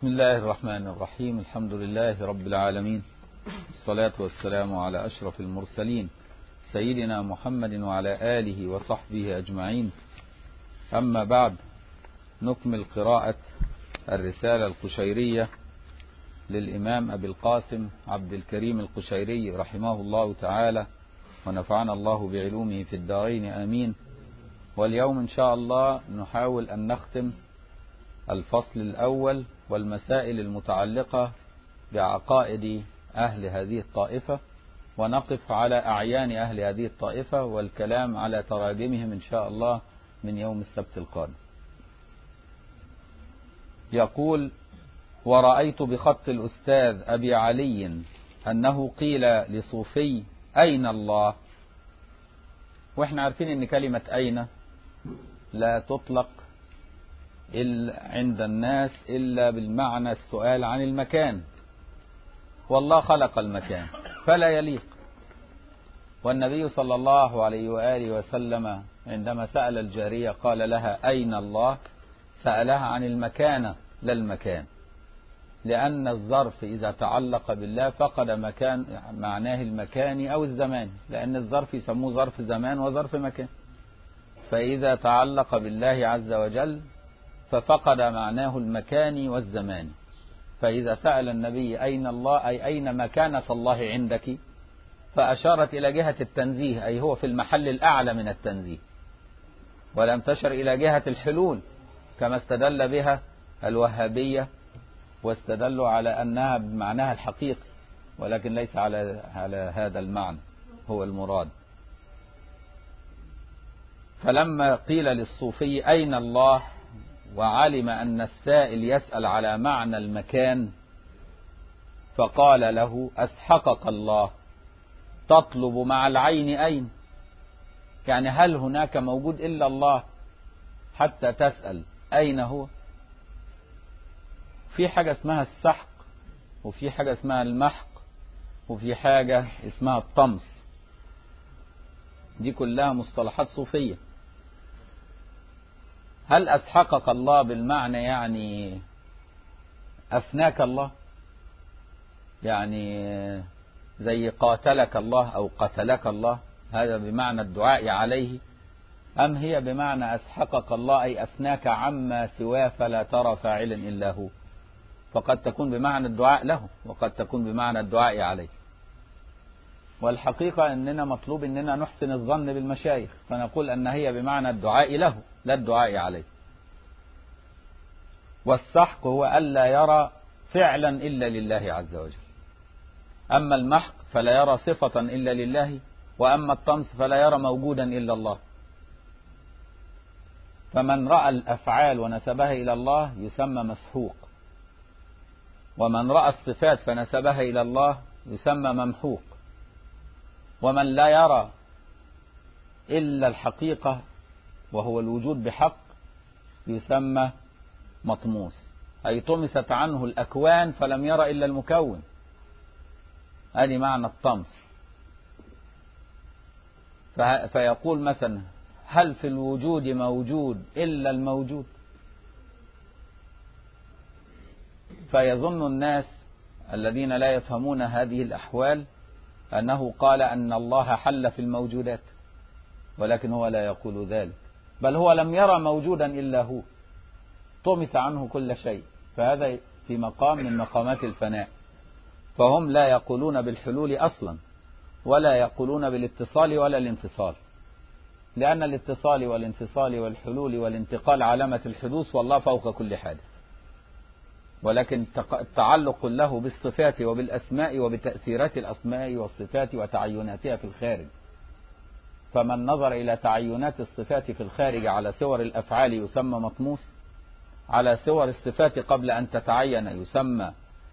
بسم الله الرحمن الرحيم الحمد لله رب العالمين الصلاة والسلام على أشرف المرسلين سيدنا محمد وعلى آله وصحبه أجمعين أما بعد نكمل قراءة الرسالة القشيرية للإمام أبي القاسم عبد الكريم القشيري رحمه الله تعالى ونفعنا الله بعلومه في الدارين آمين واليوم إن شاء الله نحاول أن نختم الفصل الأول والمسائل المتعلقة بعقائد أهل هذه الطائفة ونقف على أعيان أهل هذه الطائفة والكلام على تراجمهم إن شاء الله من يوم السبت القادم يقول ورأيت بخط الأستاذ أبي علي أنه قيل لصوفي أين الله وإحنا عارفين أن كلمة أين لا تطلق عند الناس إلا بالمعنى السؤال عن المكان والله خلق المكان فلا يليق والنبي صلى الله عليه وآله وسلم عندما سأل الجارية قال لها أين الله سألها عن المكان لا المكان لأن الظرف إذا تعلق بالله فقد مكان معناه المكان أو الزمان لأن الظرف يسموه ظرف زمان وظرف مكان فإذا تعلق بالله عز وجل ففقد معناه المكان والزمان فإذا سأل النبي أين الله أي أين مكانة الله عندك فأشارت إلى جهة التنزيه أي هو في المحل الأعلى من التنزيه ولم تشر إلى جهة الحلول كما استدل بها الوهابية واستدلوا على أنها بمعناها الحقيقي ولكن ليس على على هذا المعنى هو المراد فلما قيل للصوفي أين الله وعلم أن السائل يسأل على معنى المكان فقال له أسحقك الله تطلب مع العين أين يعني هل هناك موجود إلا الله حتى تسأل أين هو في حاجة اسمها السحق وفي حاجة اسمها المحق وفي حاجة اسمها الطمس دي كلها مصطلحات صوفية هل أسحقك الله بالمعنى يعني أفناك الله يعني زي قاتلك الله أو قتلك الله هذا بمعنى الدعاء عليه أم هي بمعنى أسحقك الله أي أفناك عما سواه فلا ترى فاعلا إلا هو فقد تكون بمعنى الدعاء له وقد تكون بمعنى الدعاء عليه والحقيقة أننا مطلوب أننا نحسن الظن بالمشايخ فنقول أن هي بمعنى الدعاء له لا الدعاء عليه والسحق هو ألا يرى فعلا إلا لله عز وجل أما المحق فلا يرى صفة إلا لله وأما الطمس فلا يرى موجودا إلا الله فمن رأى الأفعال ونسبها إلى الله يسمى مسحوق ومن رأى الصفات فنسبها إلى الله يسمى ممحوق ومن لا يرى إلا الحقيقة وهو الوجود بحق يسمى مطموس أي طمست عنه الأكوان فلم يرى إلا المكون هذه معنى الطمس فيقول مثلا هل في الوجود موجود إلا الموجود فيظن الناس الذين لا يفهمون هذه الأحوال أنه قال أن الله حل في الموجودات ولكن هو لا يقول ذلك بل هو لم يرى موجودا إلا هو طمس عنه كل شيء فهذا في مقام من مقامات الفناء فهم لا يقولون بالحلول أصلا ولا يقولون بالاتصال ولا الانفصال لأن الاتصال والانفصال والحلول والانتقال علامة الحدوث والله فوق كل حادث ولكن التعلق له بالصفات وبالأسماء وبتأثيرات الأسماء والصفات وتعيناتها في الخارج فمن نظر إلى تعينات الصفات في الخارج على صور الأفعال يسمى مطموس على صور الصفات قبل أن تتعين يسمى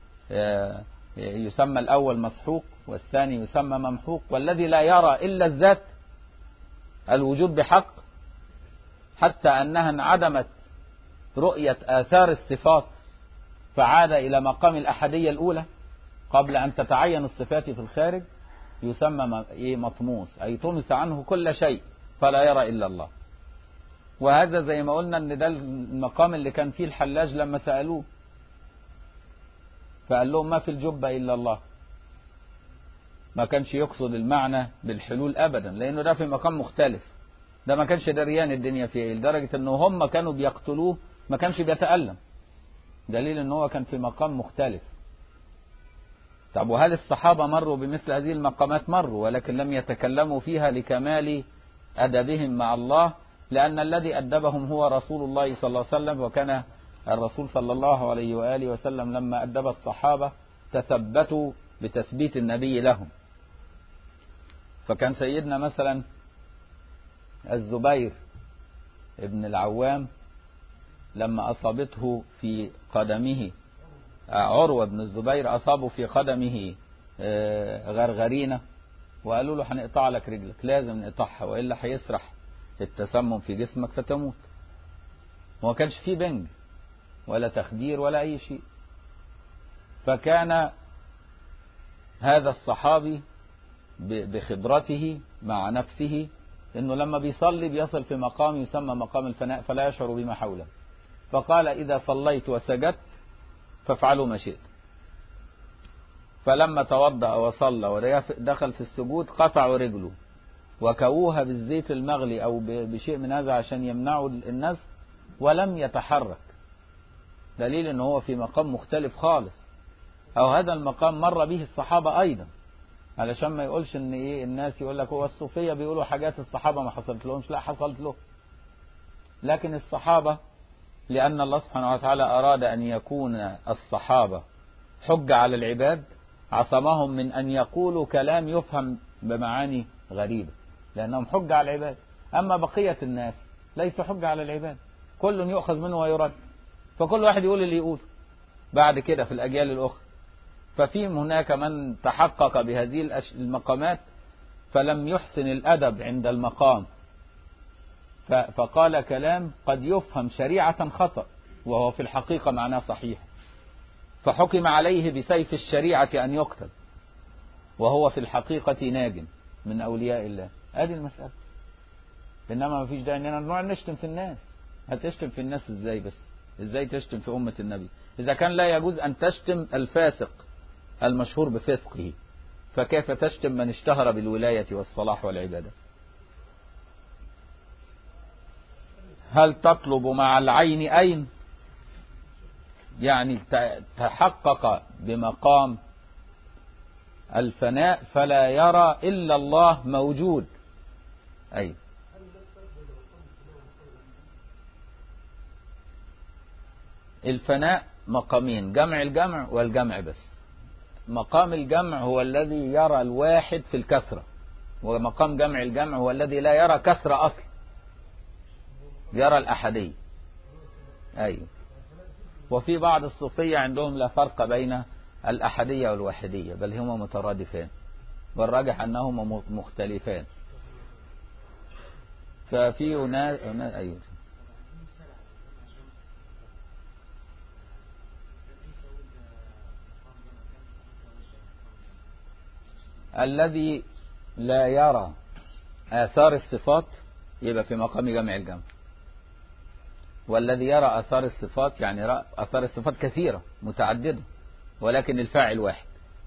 يسمى الأول مسحوق والثاني يسمى ممحوق والذي لا يرى إلا الذات الوجود بحق حتى أنها انعدمت رؤية آثار الصفات فعاد إلى مقام الأحدية الأولى قبل أن تتعين الصفات في الخارج يسمى مطموس أي طمس عنه كل شيء فلا يرى إلا الله وهذا زي ما قلنا ان ده المقام اللي كان فيه الحلاج لما سألوه فقال لهم ما في الجبة إلا الله ما كانش يقصد المعنى بالحلول أبدا لأنه ده في مقام مختلف ده ما كانش دريان الدنيا فيه ايه لدرجة أنه هم كانوا بيقتلوه ما كانش بيتألم دليل أنه هو كان في مقام مختلف طب وهل الصحابة مروا بمثل هذه المقامات مروا ولكن لم يتكلموا فيها لكمال أدبهم مع الله لأن الذي أدبهم هو رسول الله صلى الله عليه وسلم وكان الرسول صلى الله عليه وآله وسلم لما أدب الصحابة تثبتوا بتثبيت النبي لهم فكان سيدنا مثلا الزبير ابن العوام لما أصابته في قدمه عروة بن الزبير أصابه في قدمه غرغرينة وقالوا له هنقطع لك رجلك لازم نقطعها وإلا هيسرح التسمم في جسمك فتموت وما كانش فيه بنج ولا تخدير ولا أي شيء فكان هذا الصحابي بخبرته مع نفسه انه لما بيصلي بيصل في مقام يسمى مقام الفناء فلا يشعر بما حوله فقال اذا صليت وسجدت فافعلوا ما شئت فلما توضأ وصلى ودخل في السجود قطعوا رجله وكووها بالزيت المغلي او بشيء من هذا عشان يمنعوا الناس ولم يتحرك دليل ان هو في مقام مختلف خالص او هذا المقام مر به الصحابة ايضا علشان ما يقولش ان ايه الناس يقول لك هو الصوفية بيقولوا حاجات الصحابة ما حصلت لهمش لا حصلت له لكن الصحابة لأن الله سبحانه وتعالى أراد أن يكون الصحابة حجة على العباد عصمهم من أن يقولوا كلام يفهم بمعاني غريبة لأنهم حجة على العباد أما بقية الناس ليس حجة على العباد كل يؤخذ منه ويرد فكل واحد يقول اللي يقوله بعد كده في الأجيال الأخرى ففي هناك من تحقق بهذه المقامات فلم يحسن الأدب عند المقام فقال كلام قد يفهم شريعة خطأ وهو في الحقيقة معناه صحيح فحكم عليه بسيف الشريعة أن يقتل وهو في الحقيقة ناج من أولياء الله هذه المسألة إنما ما فيش داعي إننا نقعد نشتم في الناس هتشتم في الناس إزاي بس إزاي تشتم في أمة النبي إذا كان لا يجوز أن تشتم الفاسق المشهور بفسقه فكيف تشتم من اشتهر بالولاية والصلاح والعبادة هل تطلب مع العين أين يعني تحقق بمقام الفناء فلا يرى إلا الله موجود أي الفناء مقامين جمع الجمع والجمع بس مقام الجمع هو الذي يرى الواحد في الكثرة ومقام جمع الجمع هو الذي لا يرى كثرة أصلا يرى الأحدية أيوه وفي بعض الصوفية عندهم لا فرق بين الأحدية والوحدية بل هما مترادفان والراجح أنهما مختلفان ففي ناس أيوه الذي لا يرى آثار الصفات يبقى في مقام جمع الجمع والذي يرى آثار الصفات يعني رأى آثار الصفات كثيرة متعددة ولكن الفاعل واحد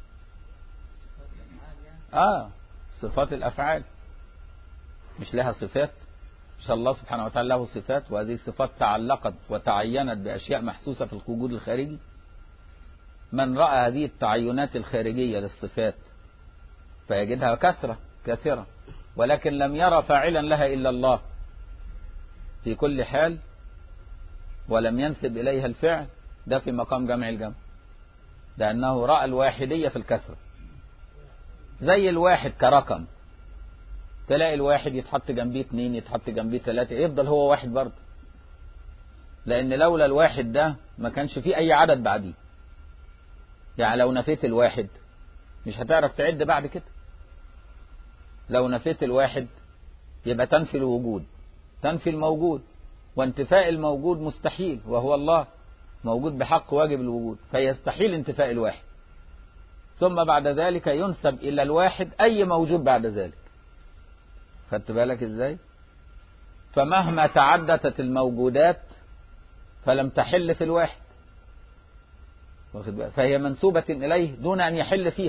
آه صفات الأفعال مش لها صفات مش الله سبحانه وتعالى له صفات وهذه الصفات تعلقت وتعينت بأشياء محسوسة في الوجود الخارجي من رأى هذه التعينات الخارجية للصفات فيجدها كثرة كثيرة ولكن لم يرى فاعلا لها إلا الله في كل حال ولم ينسب إليها الفعل ده في مقام جمع الجمع لأنه رأى الواحدية في الكثرة زي الواحد كرقم تلاقي الواحد يتحط جنبيه اثنين يتحط جنبيه ثلاثة يفضل هو واحد برضه لأن لولا الواحد ده ما كانش فيه أي عدد بعديه يعني لو نفيت الواحد مش هتعرف تعد بعد كده لو نفيت الواحد يبقى تنفي الوجود تنفي الموجود وانتفاء الموجود مستحيل وهو الله موجود بحق واجب الوجود فيستحيل انتفاء الواحد ثم بعد ذلك ينسب إلى الواحد أي موجود بعد ذلك خدت بالك إزاي فمهما تعددت الموجودات فلم تحل في الواحد واخد بالك فهي منسوبة إليه دون أن يحل فيها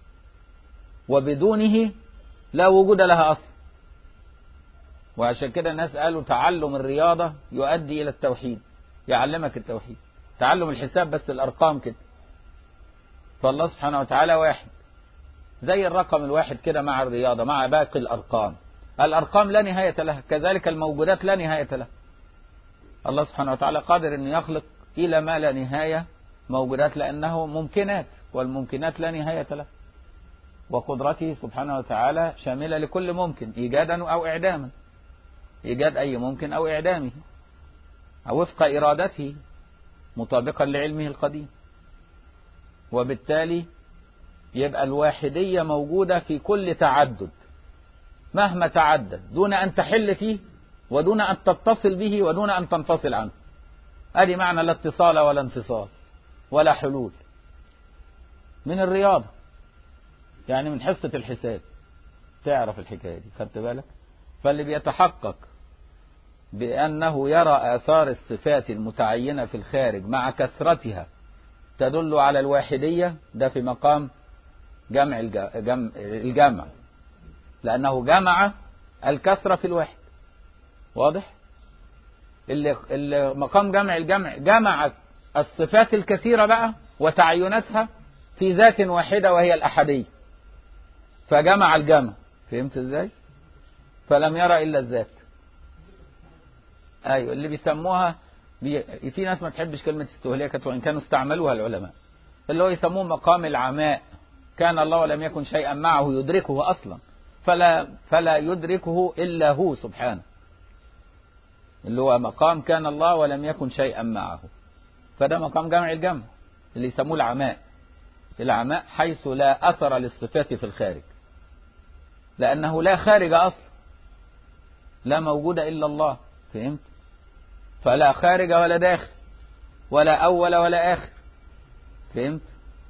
وبدونه لا وجود لها أصل وعشان كده الناس قالوا تعلم الرياضة يؤدي إلى التوحيد يعلمك التوحيد تعلم الحساب بس الأرقام كده فالله سبحانه وتعالى واحد زي الرقم الواحد كده مع الرياضة مع باقي الأرقام الأرقام لا نهاية لها كذلك الموجودات لا نهاية لها الله سبحانه وتعالى قادر أن يخلق إلى ما لا نهاية موجودات لأنه ممكنات والممكنات لا نهاية لها وقدرته سبحانه وتعالى شاملة لكل ممكن إيجادا أو إعداما إيجاد أي ممكن أو إعدامه أو وفق إرادته مطابقا لعلمه القديم وبالتالي يبقى الواحدية موجودة في كل تعدد مهما تعدد دون أن تحل فيه ودون أن تتصل به ودون أن تنفصل عنه هذه معنى لا اتصال ولا انفصال ولا حلول من الرياضة يعني من حصة الحساب تعرف الحكاية دي خدت بالك فاللي بيتحقق بأنه يرى آثار الصفات المتعينة في الخارج مع كثرتها تدل على الواحدية ده في مقام جمع الجمع لأنه جمع الكثرة في الواحد واضح اللي, اللي مقام جمع الجمع جمع الصفات الكثيرة بقى وتعيناتها في ذات واحدة وهي الأحدية فجمع الجمع فهمت ازاي فلم يرى إلا الذات أيوة اللي بيسموها بي... في ناس ما تحبش كلمة استهلاكة وإن كانوا استعملوها العلماء اللي هو يسموه مقام العماء كان الله ولم يكن شيئا معه يدركه أصلا فلا فلا يدركه إلا هو سبحانه اللي هو مقام كان الله ولم يكن شيئا معه فده مقام جمع الجمع اللي يسموه العماء العماء حيث لا أثر للصفات في الخارج لأنه لا خارج أصلا لا موجود إلا الله فهمت فلا خارج ولا داخل ولا أول ولا آخر فهمت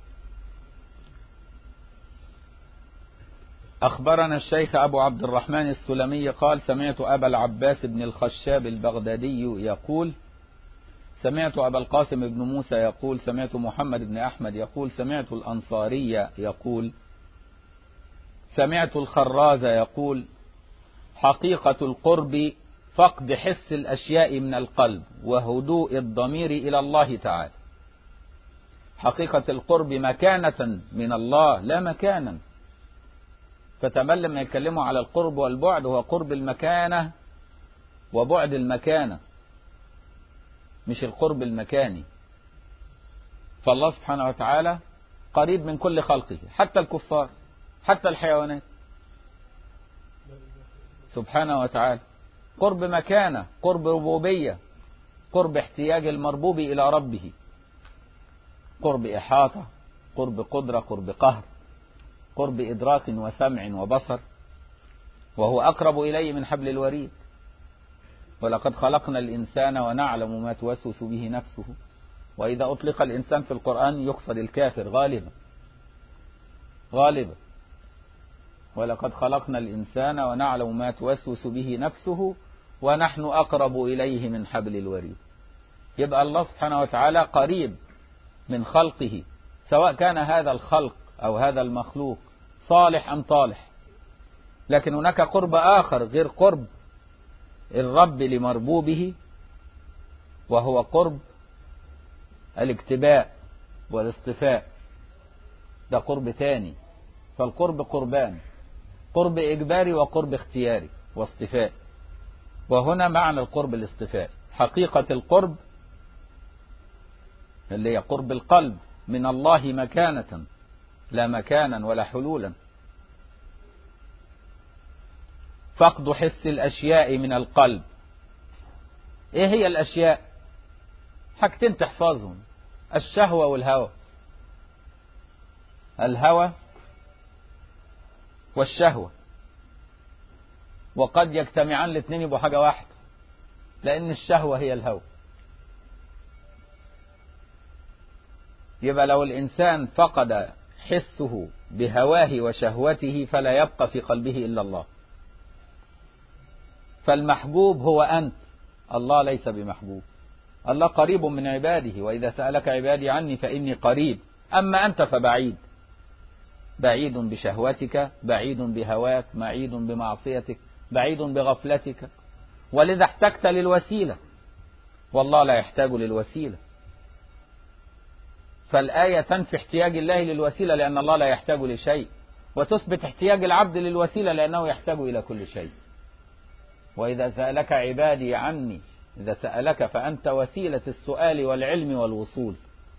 أخبرنا الشيخ أبو عبد الرحمن السلمي قال سمعت أبا العباس بن الخشاب البغدادي يقول سمعت أبا القاسم بن موسى يقول سمعت محمد بن أحمد يقول سمعت الأنصاري يقول سمعت الخراز يقول حقيقة القرب فقد حس الأشياء من القلب وهدوء الضمير إلى الله تعالى حقيقة القرب مكانة من الله لا مكانا فتمل لما يتكلموا على القرب والبعد هو قرب المكانة وبعد المكانة مش القرب المكاني فالله سبحانه وتعالى قريب من كل خلقه حتى الكفار حتى الحيوانات سبحانه وتعالى قرب مكانة قرب ربوبية قرب احتياج المربوب إلى ربه قرب إحاطة قرب قدرة قرب قهر قرب إدراك وسمع وبصر وهو أقرب إليه من حبل الوريد ولقد خلقنا الإنسان ونعلم ما توسوس به نفسه وإذا أطلق الإنسان في القرآن يقصد الكافر غالبا غالبا ولقد خلقنا الإنسان ونعلم ما توسوس به نفسه ونحن أقرب إليه من حبل الوريد يبقى الله سبحانه وتعالى قريب من خلقه سواء كان هذا الخلق أو هذا المخلوق صالح أم طالح لكن هناك قرب آخر غير قرب الرب لمربوبه وهو قرب الاكتباء والاصطفاء ده قرب تاني فالقرب قربان قرب إجباري وقرب اختياري واصطفاء وهنا معنى القرب الاصطفاء حقيقة القرب اللي هي قرب القلب من الله مكانة لا مكانا ولا حلولا فقد حس الأشياء من القلب إيه هي الأشياء حاجتين تحفظهم الشهوة والهوى الهوى والشهوة وقد يجتمعان الاثنين يبقوا حاجة واحدة لأن الشهوة هي الهوى يبقى لو الإنسان فقد حسه بهواه وشهوته فلا يبقى في قلبه إلا الله فالمحبوب هو أنت الله ليس بمحبوب الله قريب من عباده وإذا سألك عبادي عني فإني قريب أما أنت فبعيد بعيد بشهوتك بعيد بهواك بعيد بمعصيتك بعيد بغفلتك ولذا احتجت للوسيلة والله لا يحتاج للوسيلة فالآية تنفي احتياج الله للوسيلة لأن الله لا يحتاج لشيء وتثبت احتياج العبد للوسيلة لأنه يحتاج إلى كل شيء وإذا سألك عبادي عني إذا سألك فأنت وسيلة السؤال والعلم والوصول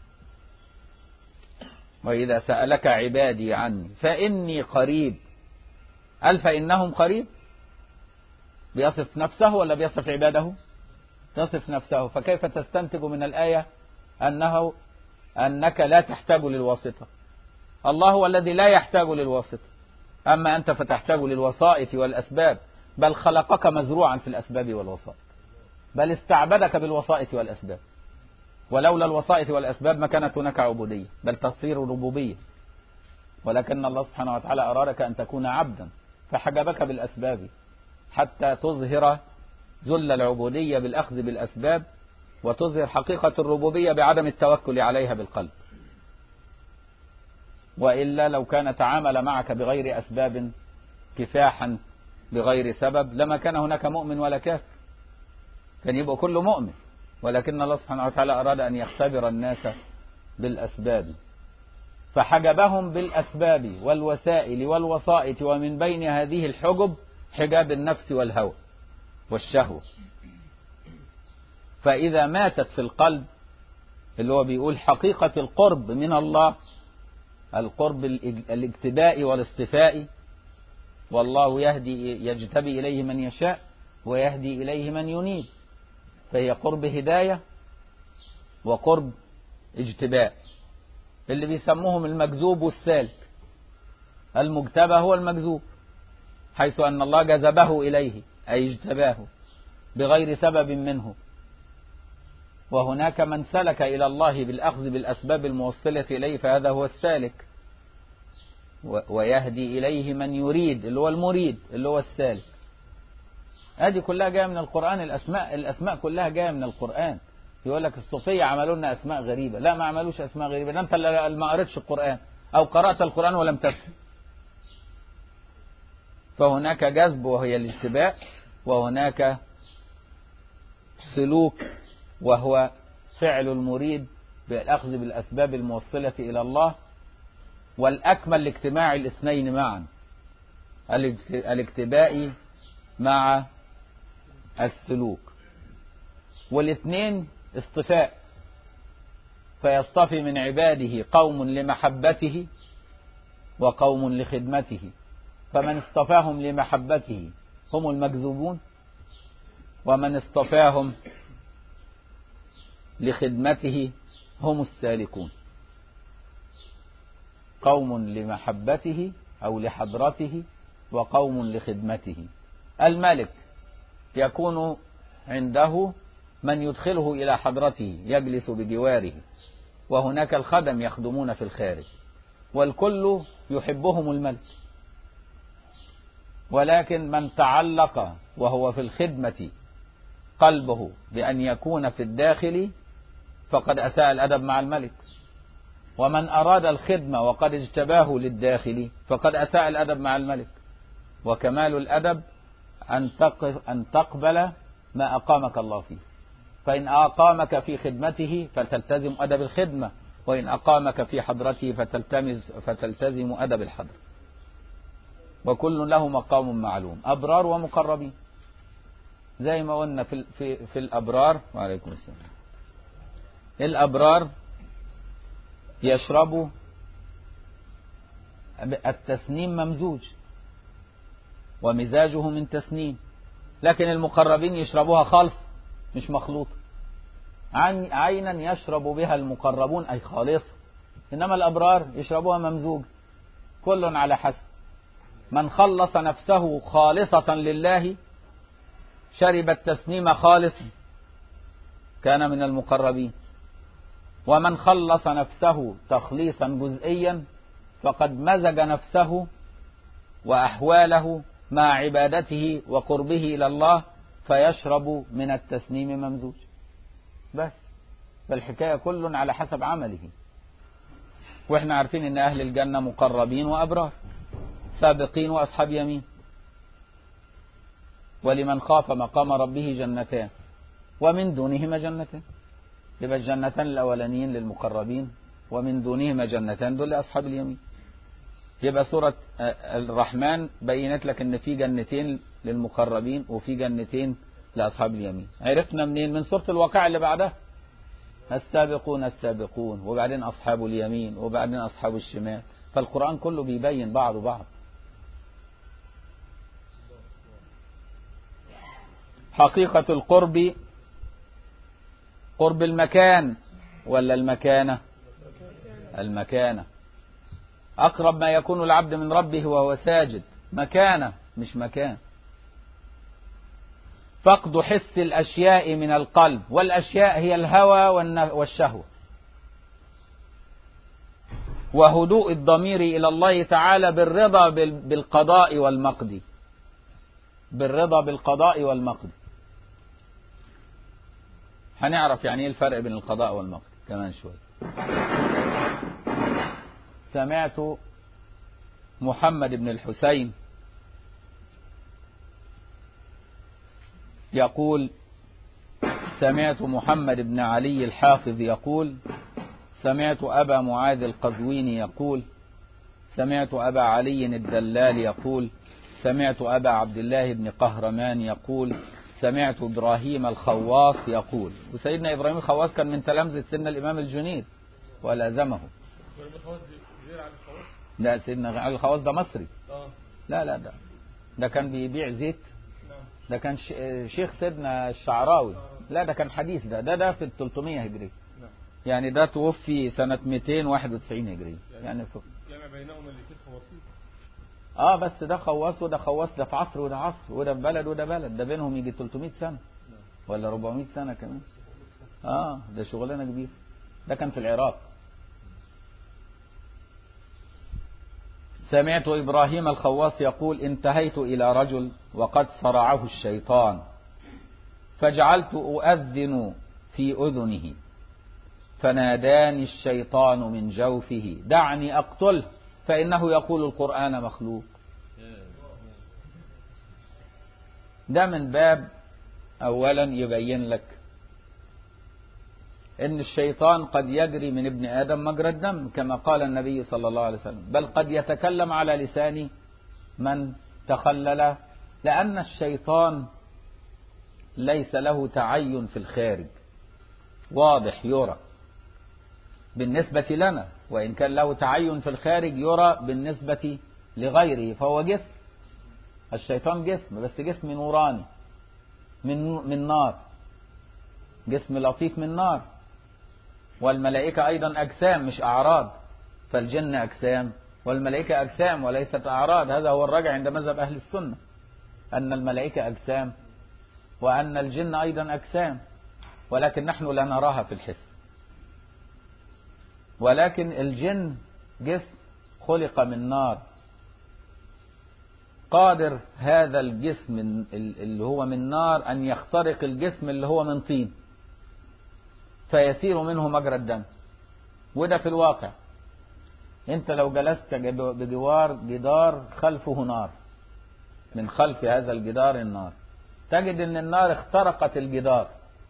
وإذا سألك عبادي عني فإني قريب قال فإنهم قريب بيصف نفسه ولا بيصف عباده يصف نفسه فكيف تستنتج من الآية أنه أنك لا تحتاج للواسطة الله هو الذي لا يحتاج للواسطة أما أنت فتحتاج للوسائط والأسباب بل خلقك مزروعا في الأسباب والوسائط بل استعبدك بالوسائط والأسباب ولولا الوسائط والأسباب ما كانت هناك عبودية بل تصير ربوبية ولكن الله سبحانه وتعالى أرادك أن تكون عبدا فحجبك بالأسباب حتى تظهر ذل العبودية بالأخذ بالأسباب وتظهر حقيقة الربوبية بعدم التوكل عليها بالقلب وإلا لو كان تعامل معك بغير أسباب كفاحا بغير سبب لما كان هناك مؤمن ولا كافر كان يبقى كله مؤمن ولكن الله سبحانه وتعالى أراد أن يختبر الناس بالأسباب فحجبهم بالأسباب والوسائل والوسائط ومن بين هذه الحجب حجاب النفس والهوى والشهوة فإذا ماتت في القلب اللي هو بيقول حقيقة القرب من الله القرب الاجتباء والاصطفاء والله يهدي يجتبي إليه من يشاء ويهدي إليه من ينيب فهي قرب هداية وقرب اجتباء اللي بيسموهم المجذوب والسالك المجتبى هو المجذوب حيث أن الله جذبه إليه أي اجتباه بغير سبب منه وهناك من سلك إلى الله بالأخذ بالأسباب الموصلة إليه فهذا هو السالك ويهدي إليه من يريد اللي هو المريد اللي هو السالك هذه كلها جاية من القرآن الأسماء الأسماء كلها جاية من القرآن يقول لك الصوفية عملوا لنا أسماء غريبة لا ما عملوش أسماء غريبة ده أنت اللي ما قريتش القرآن أو قرأت القرآن ولم تفهم فهناك جذب وهي الاجتباء وهناك سلوك وهو فعل المريد بالأخذ بالأسباب الموصلة إلى الله والأكمل لاجتماع الاثنين معا الاجتباء مع السلوك والاثنين اصطفاء فيصطفي من عباده قوم لمحبته وقوم لخدمته فمن اصطفاهم لمحبته هم المكذوبون ومن اصطفاهم لخدمته هم السالكون قوم لمحبته أو لحضرته وقوم لخدمته الملك يكون عنده من يدخله إلى حضرته يجلس بجواره وهناك الخدم يخدمون في الخارج والكل يحبهم الملك ولكن من تعلق وهو في الخدمة قلبه بأن يكون في الداخل فقد أساء الأدب مع الملك ومن أراد الخدمة وقد اجتباه للداخل فقد أساء الأدب مع الملك وكمال الأدب أن, أن تقبل ما أقامك الله فيه فإن أقامك في خدمته فتلتزم أدب الخدمة وإن أقامك في حضرته فتلتمز فتلتزم أدب الحضر وكل له مقام معلوم أبرار ومقربين زي ما قلنا في, في, في الأبرار وعليكم السلام الأبرار يشربوا التسنيم ممزوج ومزاجه من تسنيم لكن المقربين يشربوها خالص مش مخلوطة عينا يشرب بها المقربون أي خالصة إنما الأبرار يشربوها ممزوج كل على حسب من خلص نفسه خالصة لله شرب التسنيم خالصا كان من المقربين ومن خلص نفسه تخليصا جزئيا فقد مزج نفسه وأحواله مع عبادته وقربه إلى الله فيشرب من التسنيم ممزوج بس فالحكاية كل على حسب عمله واحنا عارفين ان اهل الجنة مقربين وابرار سابقين واصحاب يمين ولمن خاف مقام ربه جنتان ومن دونهما جنتان يبقى الجنتان الاولانيين للمقربين ومن دونهما جنتان دول لاصحاب اليمين يبقى سورة الرحمن بينت لك ان في جنتين للمقربين وفي جنتين لاصحاب اليمين عرفنا منين من سورة الواقع اللي بعدها السابقون السابقون وبعدين أصحاب اليمين وبعدين أصحاب الشمال فالقرآن كله بيبين بعض بعض حقيقة القرب قرب المكان ولا المكانة المكانة أقرب ما يكون العبد من ربه وهو ساجد مكانة مش مكان فقد حس الأشياء من القلب والأشياء هي الهوى والشهوة وهدوء الضمير إلى الله تعالى بالرضا بالقضاء والمقد بالرضا بالقضاء والمقد هنعرف يعني ايه الفرق بين القضاء والمقد كمان شوي سمعت محمد بن الحسين يقول سمعت محمد بن علي الحافظ يقول سمعت أبا معاذ القزويني يقول سمعت أبا علي الدلال يقول سمعت أبا عبد الله بن قهرمان يقول سمعت إبراهيم الخواص يقول وسيدنا إبراهيم الخواص كان من تلامذة سيدنا الإمام الجنيد ولازمه لا سيدنا علي الخواص ده مصري لا لا ده ده كان بيبيع زيت ده كان شيخ سيدنا الشعراوي لا ده كان حديث ده ده ده في ال 300 هجري يعني ده توفي سنة 291 هجري يعني في جمع بينهما الاثنين خواصين اه بس ده خواص وده خواص ده في عصر وده عصر وده في بلد وده بلد ده بينهم يجي 300 سنة ولا 400 سنة كمان اه ده شغلانة كبيرة ده كان في العراق سمعت إبراهيم الخواص يقول انتهيت إلى رجل وقد صرعه الشيطان فجعلت أؤذن في أذنه فناداني الشيطان من جوفه دعني أقتله فإنه يقول القرآن مخلوق ده من باب أولا يبين لك ان الشيطان قد يجري من ابن ادم مجرى الدم كما قال النبي صلى الله عليه وسلم بل قد يتكلم على لسان من تخلل لان الشيطان ليس له تعين في الخارج واضح يرى بالنسبة لنا وإن كان له تعين في الخارج يرى بالنسبة لغيره فهو جسم الشيطان جسم بس جسم نوراني من من نار جسم لطيف من نار والملائكة أيضا أجسام مش أعراض فالجن أجسام والملائكة أجسام وليست أعراض هذا هو الراجع عند مذهب أهل السنة أن الملائكة أجسام وأن الجن أيضا أجسام ولكن نحن لا نراها في الحس ولكن الجن جسم خلق من نار قادر هذا الجسم اللي هو من نار أن يخترق الجسم اللي هو من طين فيسير منه مجرى الدم وده في الواقع انت لو جلست بجوار جدار خلفه نار من خلف هذا الجدار النار تجد ان النار اخترقت الجدار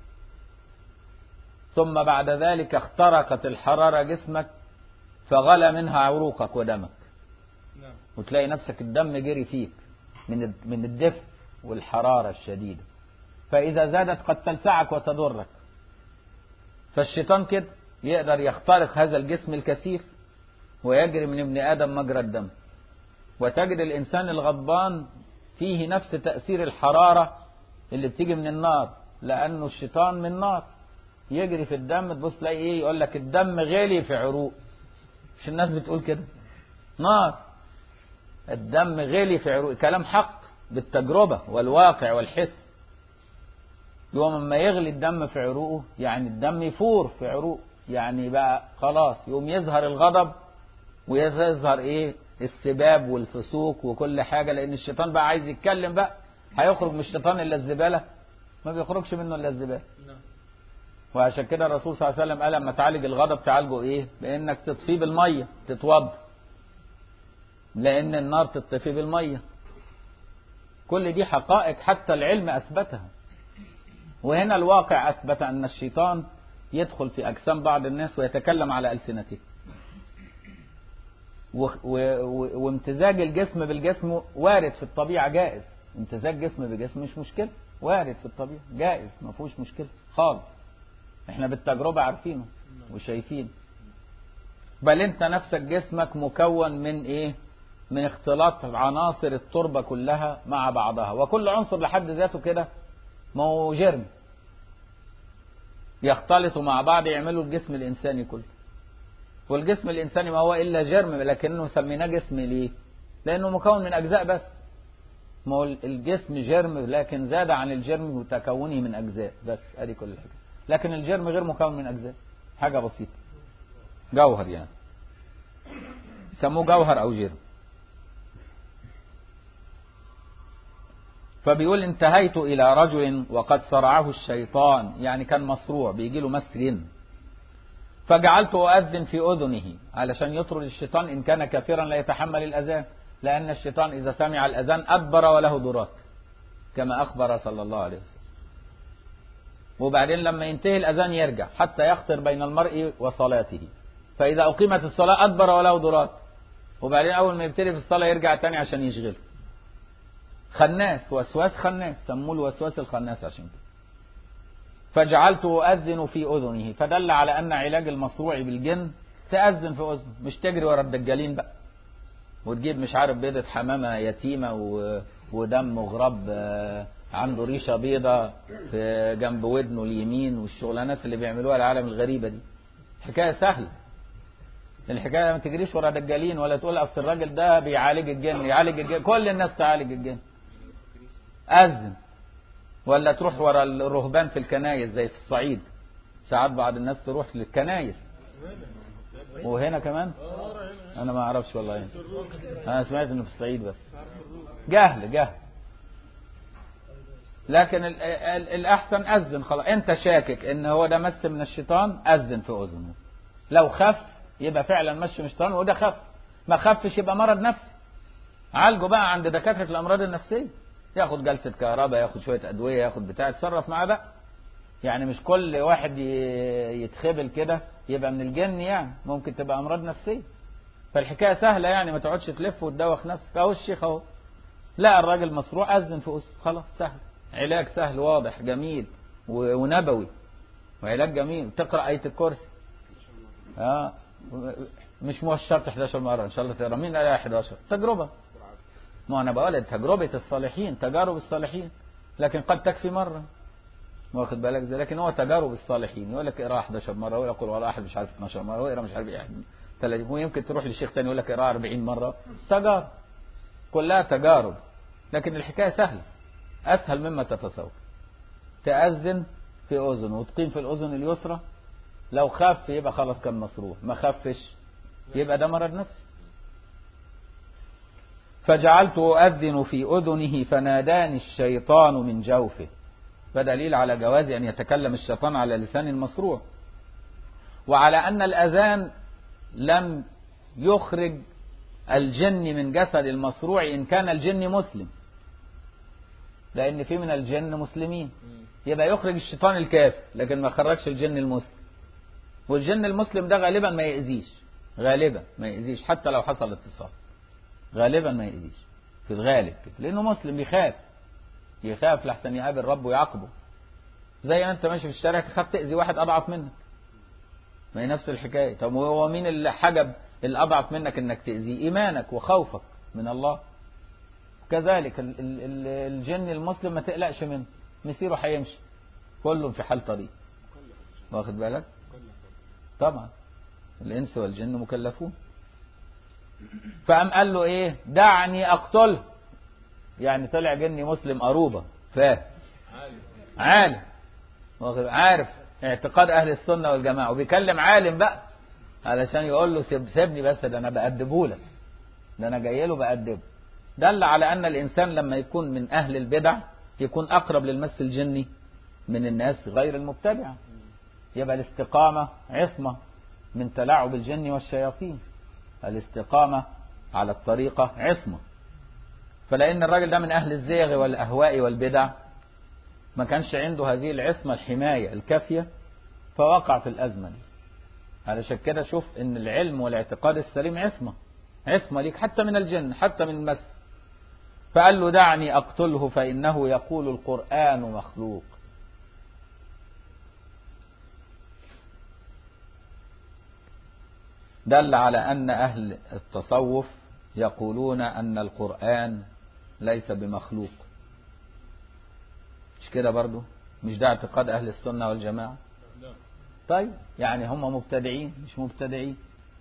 ثم بعد ذلك اخترقت الحرارة جسمك فغلى منها عروقك ودمك نعم وتلاقي نفسك الدم جري فيك من من الدفء والحرارة الشديدة فإذا زادت قد تلسعك وتضرك فالشيطان كده يقدر يخترق هذا الجسم الكثيف ويجري من ابن آدم مجرى الدم وتجد الإنسان الغضبان فيه نفس تأثير الحرارة اللي بتيجي من النار لأنه الشيطان من نار يجري في الدم تبص تلاقي ايه يقول لك الدم غلي في عروق مش الناس بتقول كده نار الدم غلي في عروق كلام حق بالتجربة والواقع والحس يوم ما يغلي الدم في عروقه يعني الدم يفور في عروق يعني بقى خلاص يوم يظهر الغضب ويظهر ايه السباب والفسوق وكل حاجة لان الشيطان بقى عايز يتكلم بقى هيخرج من الشيطان الا الزبالة ما بيخرجش منه الا الزبالة نعم وعشان كده الرسول صلى الله عليه وسلم قال لما تعالج الغضب تعالجه ايه بانك تطفيه بالميه تتوضا لان النار تطفي بالميه كل دي حقائق حتى العلم اثبتها وهنا الواقع اثبت ان الشيطان يدخل في اجسام بعض الناس ويتكلم على السنتهم و- و- و- وامتزاج الجسم بالجسم وارد في الطبيعه جائز امتزاج جسم بجسم مش مشكله وارد في الطبيعه جائز ما فيهوش مشكله خالص احنا بالتجربه عارفينه وشايفينه بل انت نفسك جسمك مكون من ايه من اختلاط عناصر التربه كلها مع بعضها وكل عنصر لحد ذاته كده ما هو جرم يختلطوا مع بعض يعملوا الجسم الانساني كله والجسم الانساني ما هو الا جرم لكنه سميناه جسم ليه لانه مكون من اجزاء بس ما هو الجسم جرم لكن زاد عن الجرم وتكونه من اجزاء بس ادي كل حاجه لكن الجرم غير مكون من اجزاء حاجه بسيطه جوهر يعني يسموه جوهر او جرم فبيقول انتهيت الى رجل وقد صرعه الشيطان يعني كان مصروع بيجي له مس جن فجعلت أؤذن في أذنه علشان يطرد الشيطان إن كان كافرا لا يتحمل الأذان لأن الشيطان إذا سمع الأذان أدبر وله درات كما أخبر صلى الله عليه وسلم وبعدين لما ينتهي الأذان يرجع حتى يخطر بين المرء وصلاته فإذا أقيمت الصلاة أدبر وله درات وبعدين أول ما يبتدي في الصلاة يرجع تاني عشان يشغله خناس وسواس خناس سموه الوسواس الخناس عشان كده فجعلت أؤذن في أذنه فدل على أن علاج المصروع بالجن تأذن في أذنه مش تجري ورا الدجالين بقى وتجيب مش عارف بيضة حمامة يتيمة و... ودم غراب آه، عنده ريشة بيضة في جنب ودنه اليمين والشغلانات اللي بيعملوها العالم الغريبة دي حكاية سهلة الحكاية ما تجريش ورا دجالين ولا تقول أصل الراجل ده بيعالج الجن يعالج الجن كل الناس تعالج الجن أذن ولا تروح ورا الرهبان في الكنايس زي في الصعيد ساعات بعض الناس تروح للكنايس وهنا كمان انا ما اعرفش والله يعني. انا سمعت انه في الصعيد بس جهل جهل لكن ال ال الاحسن اذن خلاص انت شاكك ان هو ده مس من الشيطان اذن في اذنه لو خف يبقى فعلا مس من الشيطان وده خف ما خفش يبقى مرض نفسي عالجه بقى عند دكاتره الامراض النفسيه ياخد جلسه كهرباء ياخد شويه ادويه ياخد بتاع يتصرف معاه بقى يعني مش كل واحد ي- يتخبل كده يبقى من الجن يعني ممكن تبقى امراض نفسيه فالحكايه سهله يعني ما تقعدش تلف وتدوخ نفسك اهو الشيخ اهو لا الراجل مصروع اذن في أسر خلاص سهل علاج سهل واضح جميل و- ونبوي وعلاج جميل تقرا ايه الكرسي اه مش مش شرط 11 مره ان شاء الله تقرا مين قال 11 تجربه ما انا بقول تجربه الصالحين تجارب الصالحين لكن قد تكفي مره واخد بالك زي لكن هو تجارب الصالحين يقول لك اقرا 11 مره ويقول قل والله احد مش عارف 12 مره ويقرا مش عارف ايه 30 ويمكن تروح لشيخ تاني يقول لك اقرا 40 مره تجارب كلها تجارب لكن الحكايه سهله اسهل مما تتصور تأذن في اذن وتقيم في الاذن اليسرى لو خف يبقى خلاص كان مصروف ما خفش يبقى ده مرض نفسي فجعلت أؤذن في أذنه فناداني الشيطان من جوفه فدليل على جواز أن يتكلم الشيطان على لسان المصروع وعلى أن الأذان لم يخرج الجن من جسد المصروع إن كان الجن مسلم لأن في من الجن مسلمين يبقى يخرج الشيطان الكافر لكن ما خرجش الجن المسلم والجن المسلم ده غالبا ما يأذيش غالبا ما يأذيش حتى لو حصل اتصال غالبا ما يأذيش في الغالب كده لأنه مسلم بيخاف يخاف لحسن يقابل ربه ويعاقبه زي ما انت ماشي في الشارع تخاف تأذي واحد أضعف منك ما هي نفس الحكاية طب هو مين اللي حجب الأضعف منك انك تأذيه إيمانك وخوفك من الله كذلك ال- ال- ال- الجن المسلم ما تقلقش منه مسيره هيمشي كله في حال طريق واخد بالك طبعا الإنس والجن مكلفون فقام قال له ايه دعني اقتله يعني طلع جني مسلم أروبة فاهم عالم واخد- عارف اعتقاد أهل السنة والجماعة وبيكلم عالم بقى علشان يقول له سيب سيبني بس ده أنا بأدبه لك ده أنا جاي له بأدبه دل على أن الإنسان لما يكون من أهل البدع يكون أقرب للمس الجني من الناس غير المبتدعة يبقى الاستقامة عصمة من تلاعب الجن والشياطين الاستقامة على الطريقة عصمة فلأن الراجل ده من أهل الزيغ والأهواء والبدع ما كانش عنده هذه العصمة الحماية الكافية فوقع في الأزمة دي علشان كده شوف ان العلم والاعتقاد السليم عصمة عصمة ليك حتى من الجن حتى من المس فقال له دعني أقتله فإنه يقول القرآن مخلوق دل على أن أهل التصوف يقولون أن القرآن ليس بمخلوق مش كده برضو مش ده اعتقاد أهل السنة والجماعة نعم طيب يعني هم مبتدعين مش مبتدعين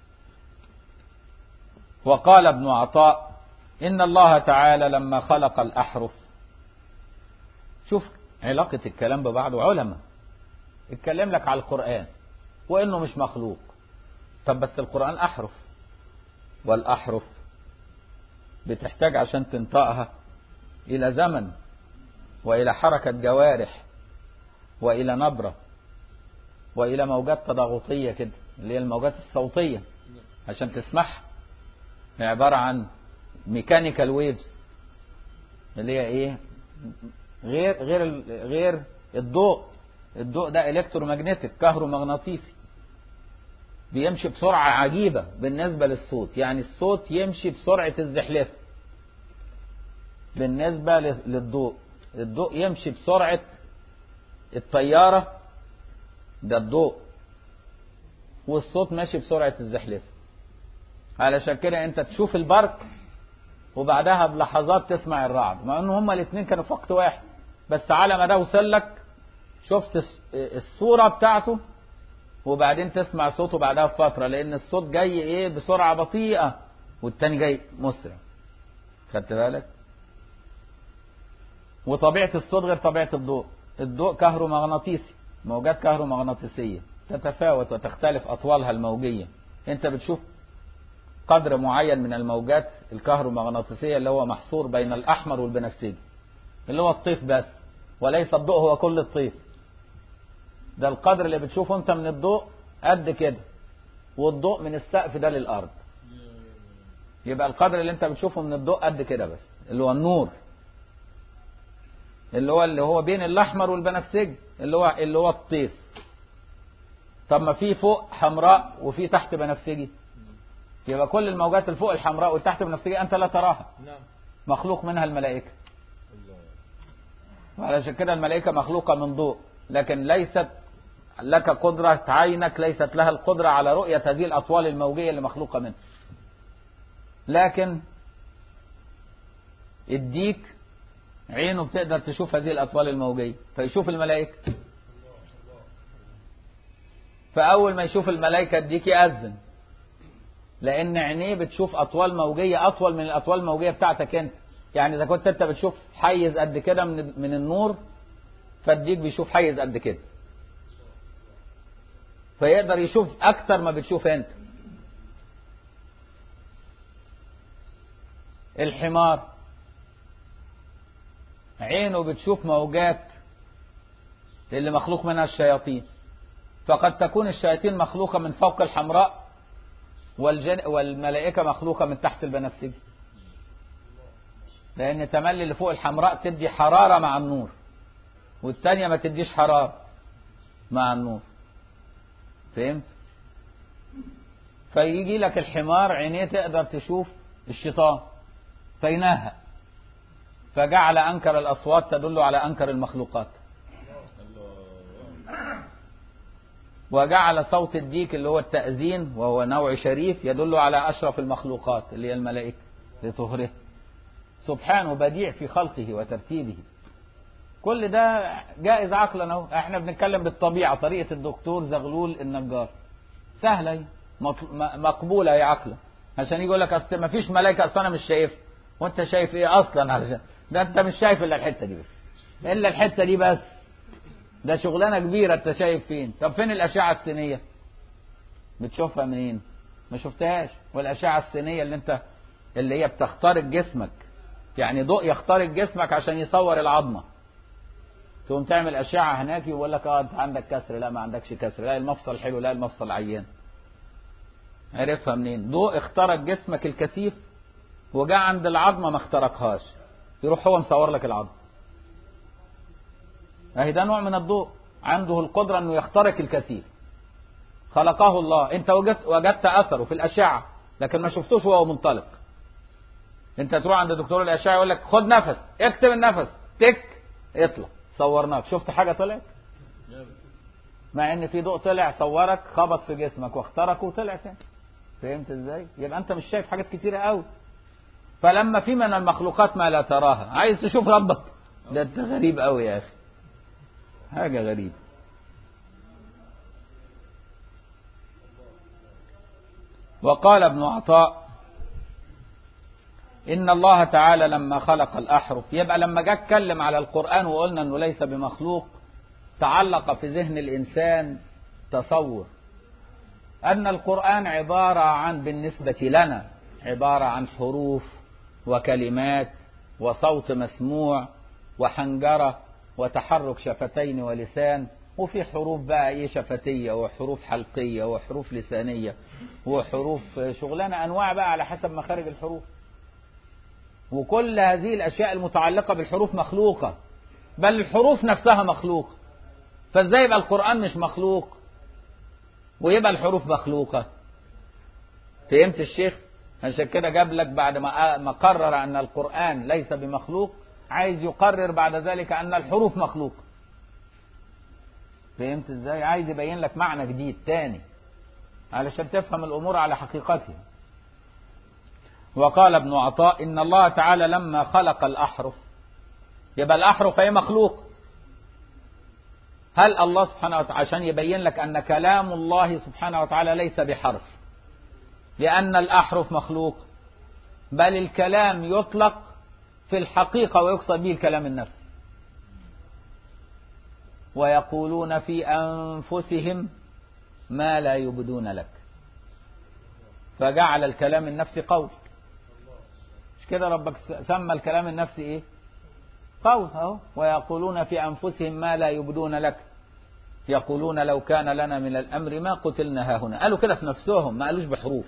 وقال ابن عطاء إن الله تعالى لما خلق الأحرف شوف علاقة الكلام ببعضه علماء اتكلم لك على القرآن وإنه مش مخلوق طب بس القرآن أحرف والأحرف بتحتاج عشان تنطقها إلى زمن وإلى حركة جوارح وإلى نبرة وإلى موجات تضاغطية كده اللي هي الموجات الصوتية عشان تسمعها هي عبارة عن ميكانيكال ويفز اللي هي ايه غير غير ال- غير الضوء الضوء ده الكترومagnetic كهرومغناطيسي بيمشي بسرعة عجيبة بالنسبة للصوت يعني الصوت يمشي بسرعة الزحلفة بالنسبة ل- للضوء الضوء يمشي بسرعة الطيارة ده الضوء والصوت ماشي بسرعة الزحلفة علشان كده انت تشوف البرق وبعدها بلحظات تسمع الرعد مع ان هما الاثنين كانوا في وقت واحد بس على ما ده وصل لك شفت الس- الصورة بتاعته وبعدين تسمع صوته بعدها بفترة لان الصوت جاي ايه بسرعة بطيئة والتاني جاي مسرع خدت بالك وطبيعة الصوت غير طبيعة الضوء الضوء كهرومغناطيسي موجات كهرومغناطيسية تتفاوت وتختلف أطوالها الموجية أنت بتشوف قدر معين من الموجات الكهرومغناطيسية اللي هو محصور بين الأحمر والبنفسجي اللي هو الطيف بس وليس الضوء هو كل الطيف ده القدر اللي بتشوفه أنت من الضوء قد كده والضوء من السقف ده للأرض يبقى القدر اللي أنت بتشوفه من الضوء قد كده بس اللي هو النور اللي هو اللي هو بين الاحمر والبنفسجي اللي هو اللي هو الطيف طب ما في فوق حمراء وفي تحت بنفسجي يبقى كل الموجات اللي فوق الحمراء والتحت بنفسجي انت لا تراها نعم مخلوق منها الملائكه الله وعلشان كده الملائكه مخلوقه من ضوء لكن ليست لك قدرة عينك ليست لها القدرة على رؤية هذه الأطوال الموجية اللي مخلوقة منها لكن الديك عينه بتقدر تشوف هذه الأطوال الموجية فيشوف الملائكة فأول ما يشوف الملائكة الديك يأذن لأن عينيه بتشوف أطوال موجية أطول من الأطوال الموجية بتاعتك أنت يعني إذا كنت أنت بتشوف حيز قد كده من من النور فالديك بيشوف حيز قد كده فيقدر يشوف أكتر ما بتشوف أنت الحمار عينه بتشوف موجات اللي مخلوق منها الشياطين فقد تكون الشياطين مخلوقة من فوق الحمراء والجن والملائكة مخلوقة من تحت البنفسجي لأن تملي اللي فوق الحمراء تدي حرارة مع النور والتانية ما تديش حرارة مع النور فهمت؟ فيجي لك الحمار عينيه تقدر تشوف الشيطان فينهى فجعل أنكر الأصوات تدل على أنكر المخلوقات وجعل صوت الديك اللي هو التأذين وهو نوع شريف يدل على أشرف المخلوقات اللي هي الملائكة لطهره سبحانه بديع في خلقه وترتيبه كل ده جائز عقلا اهو احنا بنتكلم بالطبيعة طريقة الدكتور زغلول النجار سهلة هي مطل- م- مقبولة هي عقلا عشان يجي يقول لك اصل ما فيش ملائكة اصل انا مش شايف وانت شايف ايه اصلا علشان ده انت مش شايف الا الحتة دي بس الا الحتة دي بس ده شغلانة كبيرة انت شايف فين طب فين الاشعة السينية بتشوفها منين ما شفتهاش والاشعة السينية اللي انت اللي هي بتخترق جسمك يعني ضوء يخترق جسمك عشان يصور العظمة تقوم تعمل اشعه هناك يقول لك اه انت عندك كسر لا ما عندكش كسر لا المفصل حلو لا المفصل عيان عرفها منين ضوء اخترق جسمك الكثيف وجاء عند العظمه ما اخترقهاش يروح هو مصور لك العظم اهي ده نوع من الضوء عنده القدره انه يخترق الكثيف خلقه الله انت وجدت وجدت اثره في الاشعه لكن ما شفتوش وهو منطلق انت تروح عند دكتور الاشعه يقول لك خد نفس اكتب النفس تك اطلع صورناك شفت حاجه طلعت مع ان في ضوء طلع صورك خبط في جسمك واخترقه وطلع تاني فهمت ازاي يبقى انت مش شايف حاجات كتيره قوي فلما في من المخلوقات ما لا تراها عايز تشوف ربك ده انت غريب قوي يا اخي حاجه غريبه وقال ابن عطاء إن الله تعالى لما خلق الأحرف يبقى لما جاء اتكلم على القرآن وقلنا أنه ليس بمخلوق تعلق في ذهن الإنسان تصور أن القرآن عبارة عن بالنسبة لنا عبارة عن حروف وكلمات وصوت مسموع وحنجرة وتحرك شفتين ولسان وفي حروف بقى ايه شفتية وحروف حلقية وحروف لسانية وحروف شغلانة أنواع بقى على حسب مخارج الحروف وكل هذه الأشياء المتعلقة بالحروف مخلوقة بل الحروف نفسها مخلوقة فازاي يبقى القرآن مش مخلوق ويبقى الحروف مخلوقة فهمت الشيخ عشان كده جاب لك بعد ما ما قرر أن القرآن ليس بمخلوق عايز يقرر بعد ذلك أن الحروف مخلوقة فهمت ازاي عايز يبين لك معنى جديد تاني علشان تفهم الأمور على حقيقتها وقال ابن عطاء إن الله تعالى لما خلق الأحرف يبقى الأحرف هي مخلوق هل الله سبحانه وتعالى عشان يبين لك أن كلام الله سبحانه وتعالى ليس بحرف لأن الأحرف مخلوق بل الكلام يطلق في الحقيقة ويقصد به الكلام النفسي ويقولون في أنفسهم ما لا يبدون لك فجعل الكلام النفسي قول مش كده ربك سمى الكلام النفسي ايه قول اهو ويقولون في انفسهم ما لا يبدون لك يقولون لو كان لنا من الامر ما قتلنا ها هنا قالوا كده في نفسهم ما قالوش بحروف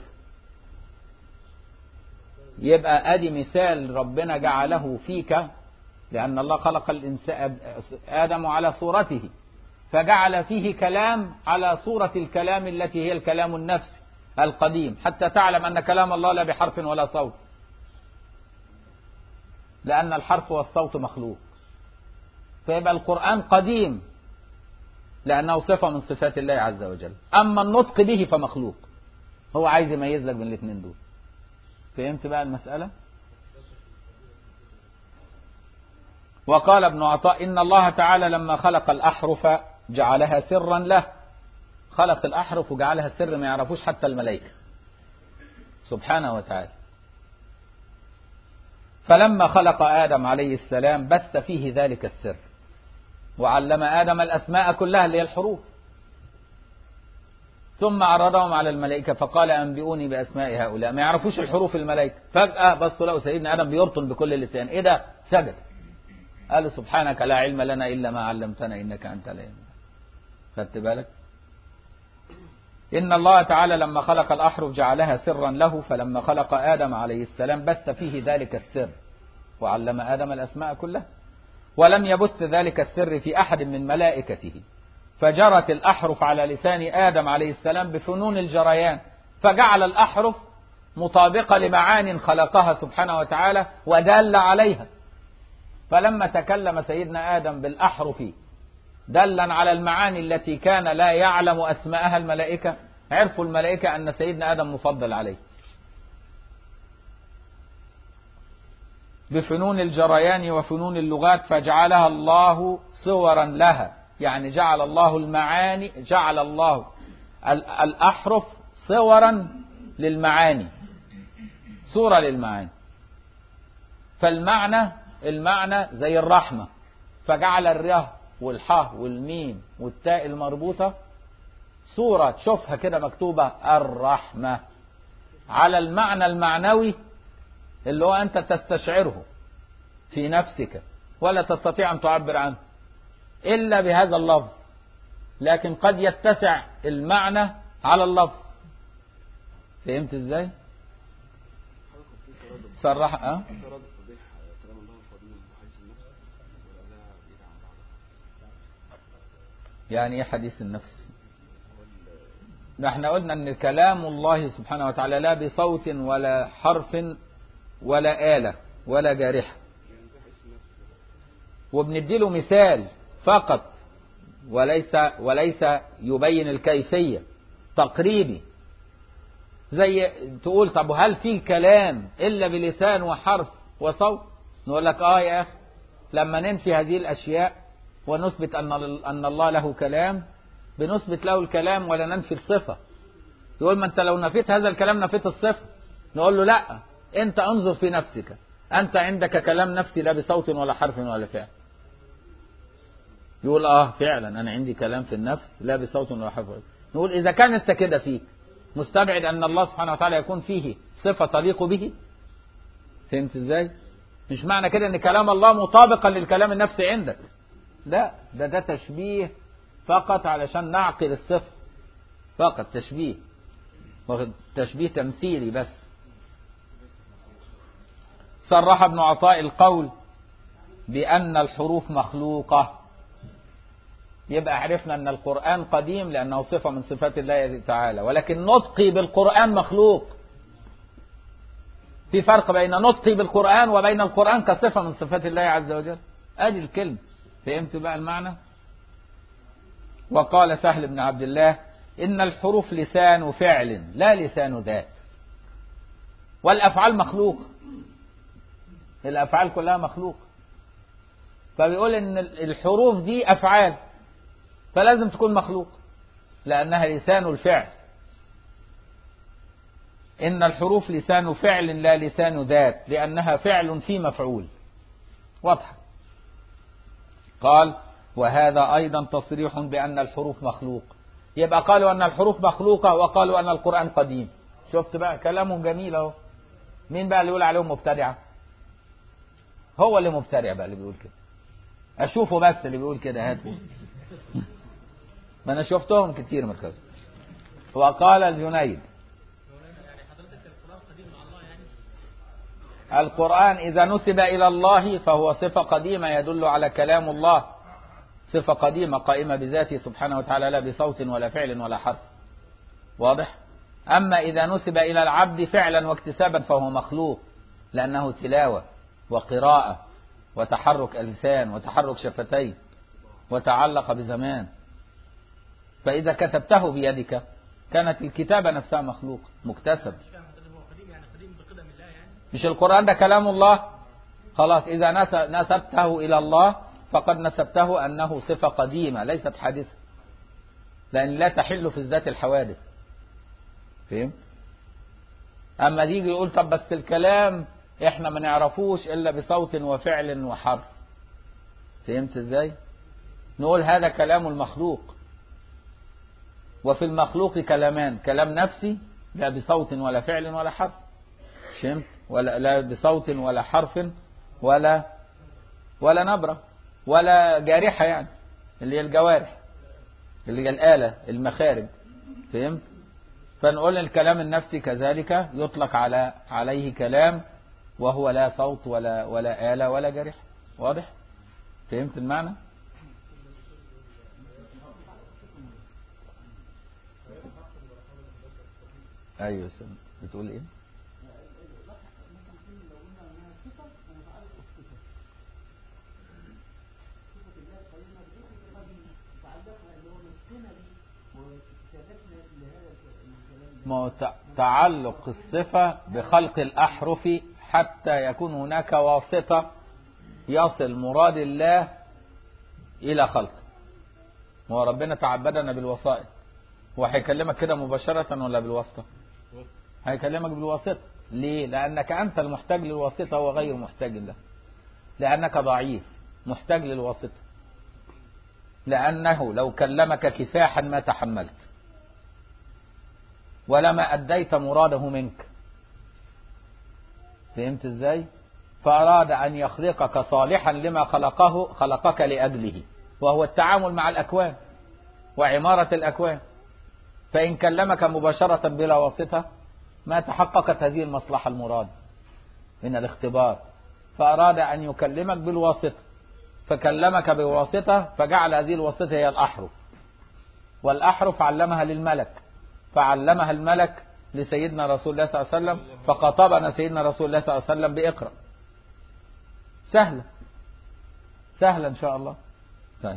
يبقى ادي مثال ربنا جعله فيك لان الله خلق الانسان ادم على صورته فجعل فيه كلام على صورة الكلام التي هي الكلام النفسي القديم حتى تعلم أن كلام الله لا بحرف ولا صوت لأن الحرف والصوت مخلوق فيبقى القرآن قديم لأنه صفة من صفات الله عز وجل أما النطق به فمخلوق هو عايز يميز لك بين الاثنين دول فهمت بقى المسألة وقال ابن عطاء إن الله تعالى لما خلق الأحرف جعلها سرا له خلق الأحرف وجعلها سر ما يعرفوش حتى الملائكة سبحانه وتعالى فلما خلق آدم عليه السلام بث فيه ذلك السر وعلم آدم الأسماء كلها اللي هي الحروف ثم عرضهم على الملائكة فقال أنبئوني بأسماء هؤلاء ما يعرفوش الحروف الملائكة فجأة بصوا لقوا سيدنا آدم بيرطن بكل لسان إيه ده سجد قالوا سبحانك لا علم لنا إلا ما علمتنا إنك أنت العلم خدت بالك إن الله تعالى لما خلق الأحرف جعلها سرا له فلما خلق آدم عليه السلام بث فيه ذلك السر وعلم آدم الأسماء كلها ولم يبث ذلك السر في أحد من ملائكته فجرت الأحرف على لسان آدم عليه السلام بفنون الجريان فجعل الأحرف مطابقة لمعان خلقها سبحانه وتعالى ودل عليها فلما تكلم سيدنا آدم بالأحرف دلا على المعاني التي كان لا يعلم أسماءها الملائكة عرفوا الملائكة أن سيدنا آدم مفضل عليه بفنون الجريان وفنون اللغات فجعلها الله صورا لها يعني جعل الله المعاني جعل الله الأحرف صورا للمعاني صورة للمعاني فالمعنى المعنى زي الرحمة فجعل الره والحاء والميم والتاء المربوطة صورة تشوفها كده مكتوبة الرحمة على المعنى المعنوي اللي هو أنت تستشعره في نفسك ولا تستطيع أن تعبر عنه إلا بهذا اللفظ لكن قد يتسع المعنى على اللفظ فهمت ازاي صرح اه تراد الفضيح كلام الله القديم وحديث النفس ولا ده بعيد عن بعض يعني ايه حديث النفس ده احنا قلنا ان كلام الله سبحانه وتعالى لا بصوت ولا حرف ولا آلة ولا جارحة وبنديله مثال فقط وليس وليس يبين الكيفية تقريبي زي تقول طب هل في كلام إلا بلسان وحرف وصوت نقول لك اه يا أخي لما ننفي هذه الأشياء ونثبت أن أن الله له كلام بنثبت له الكلام ولا ننفي الصفة يقول ما أنت لو نفيت هذا الكلام نفيت الصفة نقول له لا أنت انظر في نفسك أنت عندك كلام نفسي لا بصوت ولا حرف ولا فعل يقول اه فعلا انا عندي كلام في النفس لا بصوت ولا حرف نقول اذا كان انت كده فيك مستبعد ان الله سبحانه وتعالى يكون فيه صفه تليق به فهمت ازاي مش معنى كده ان كلام الله مطابقا للكلام النفسي عندك لا ده ده تشبيه فقط علشان نعقل الصفه فقط تشبيه واخد تشبيه تمثيلي بس صرح ابن عطاء القول بأن الحروف مخلوقة يبقى عرفنا أن القرآن قديم لأنه صفة من صفات الله تعالى ولكن نطقي بالقرآن مخلوق في فرق بين نطقي بالقرآن وبين القرآن كصفة من صفات الله عز وجل أدي الكلمة فهمت بقى المعنى وقال سهل بن عبد الله إن الحروف لسان فعل لا لسان ذات والأفعال مخلوقة الأفعال كلها مخلوقة فبيقول إن الحروف دي أفعال فلازم تكون مخلوق لأنها لسان الفعل إن الحروف لسان فعل لا لسان ذات لأنها فعل في مفعول واضحة قال وهذا أيضا تصريح بأن الحروف مخلوق يبقى قالوا أن الحروف مخلوقة وقالوا أن القرآن قديم شفت بقى كلامهم جميل اهو مين بقى اللي يقول عليهم مبتدعة هو اللي مبتدع بقى اللي بيقول كده اشوفه بس اللي بيقول كده هاته ما انا شفتهم كتير من الخزن وقال الجنيد القرآن إذا نسب إلى الله فهو صفة قديمة يدل على كلام الله صفة قديمة قائمة بذاته سبحانه وتعالى لا بصوت ولا فعل ولا حرف واضح أما إذا نسب إلى العبد فعلا واكتسابا فهو مخلوق لأنه تلاوة وقراءة وتحرك ألسان وتحرك شفتين وتعلق بزمان فإذا كتبته بيدك كانت الكتابة نفسها مخلوق مكتسب مش القرآن ده كلام الله خلاص إذا نسبته إلى الله فقد نسبته أنه صفة قديمة ليست حادثة لأن لا تحل في الذات الحوادث فهم أما دي يقول طب بس الكلام احنا ما نعرفوش إلا بصوت وفعل وحرف فهمت ازاي نقول هذا كلام المخلوق وفي المخلوق كلامان كلام نفسي لا بصوت ولا فعل ولا حرف فهمت ولا لا بصوت ولا حرف ولا ولا نبرة ولا جارحة يعني اللي هي الجوارح اللي هي الآلة المخارج فهمت فنقول الكلام النفسي كذلك يطلق على عليه كلام وهو لا صوت ولا ولا آلة ولا جارحة واضح فهمت المعنى ايوه سم. بتقول ايه ما هو تعلق الصفة بخلق الأحرف حتى يكون هناك واسطة يصل مراد الله إلى خلقه هو ربنا تعبدنا بالوسائط هو هيكلمك كده مباشرة ولا بالواسطة هيكلمك بالواسطة ليه لأنك أنت المحتاج للواسطة وغير محتاج له لأنك ضعيف محتاج للواسطة لأنه لو كلمك كفاحا ما تحملت ولما أديت مراده منك فهمت ازاي فأراد أن يخلقك صالحا لما خلقه خلقك لأجله وهو التعامل مع الأكوان وعمارة الأكوان فإن كلمك مباشرة بلا واسطة ما تحققت هذه المصلحة المراد من الاختبار فأراد أن يكلمك بالواسطة فكلمك بواسطة فجعل هذه الواسطة هي الأحرف والأحرف علمها للملك فعلمها الملك لسيدنا رسول الله صلى الله عليه وسلم فخاطبنا سيدنا رسول الله صلى الله عليه وسلم بإقرأ سهلة سهلة إن شاء الله طيب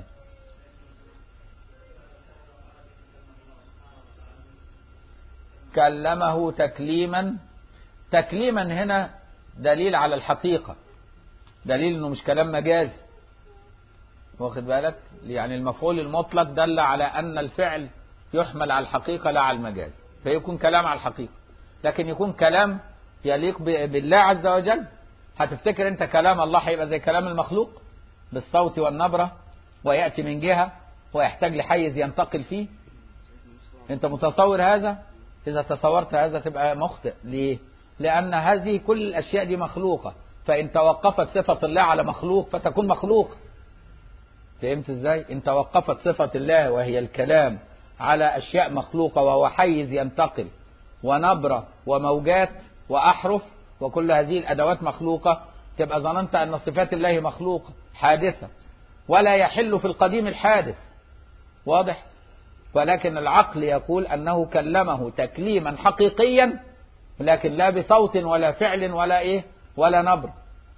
كلمه تكليما تكليما هنا دليل على الحقيقة دليل انه مش كلام مجازي واخد بالك يعني المفعول المطلق دل على ان الفعل يحمل على الحقيقة لا على المجاز فيكون كلام على الحقيقة لكن يكون كلام يليق ب- بالله عز وجل هتفتكر انت كلام الله هيبقى زي كلام المخلوق بالصوت والنبرة ويأتي من جهة ويحتاج لحيز ينتقل فيه انت متصور هذا اذا تصورت هذا تبقى مخطئ ليه لان هذه كل الاشياء دي مخلوقة فان توقفت صفة الله على مخلوق فتكون مخلوق فهمت ازاي ان توقفت صفة الله وهي الكلام على اشياء مخلوقة وهو حيز ينتقل ونبرة وموجات واحرف وكل هذه الادوات مخلوقة تبقى ظننت ان صفات الله مخلوقة حادثة ولا يحل في القديم الحادث واضح ولكن العقل يقول أنه كلمه تكليما حقيقيا لكن لا بصوت ولا فعل ولا إيه ولا نبر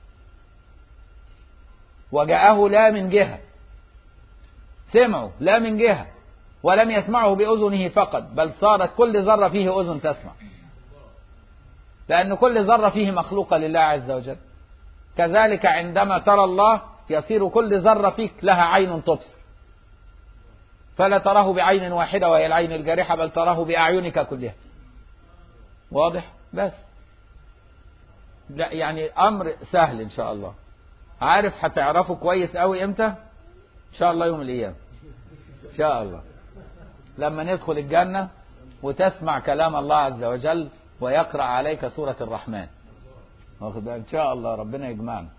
وجاءه لا من جهة سمعوا لا من جهة ولم يسمعه بأذنه فقط بل صارت كل ذرة فيه أذن تسمع لأن كل ذرة فيه مخلوقة لله عز وجل كذلك عندما ترى الله يصير كل ذرة فيك لها عين تبصر فلا تراه بعين واحدة وهي العين الجارحة بل تراه بأعينك كلها واضح بس لا يعني أمر سهل إن شاء الله عارف هتعرفه كويس قوي إمتى إن شاء الله يوم الأيام إن شاء الله لما ندخل الجنة وتسمع كلام الله عز وجل ويقرأ عليك سورة الرحمن واخد بالك؟ إن شاء الله ربنا يجمعنا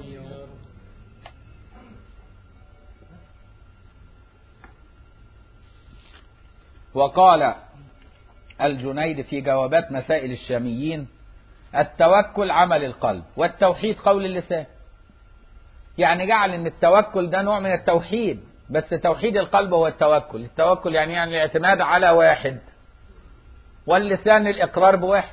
وقال الجنيد في جوابات مسائل الشاميين التوكل عمل القلب والتوحيد قول اللسان يعني جعل ان التوكل ده نوع من التوحيد بس توحيد القلب هو التوكل التوكل يعني يعني الاعتماد على واحد واللسان الاقرار بواحد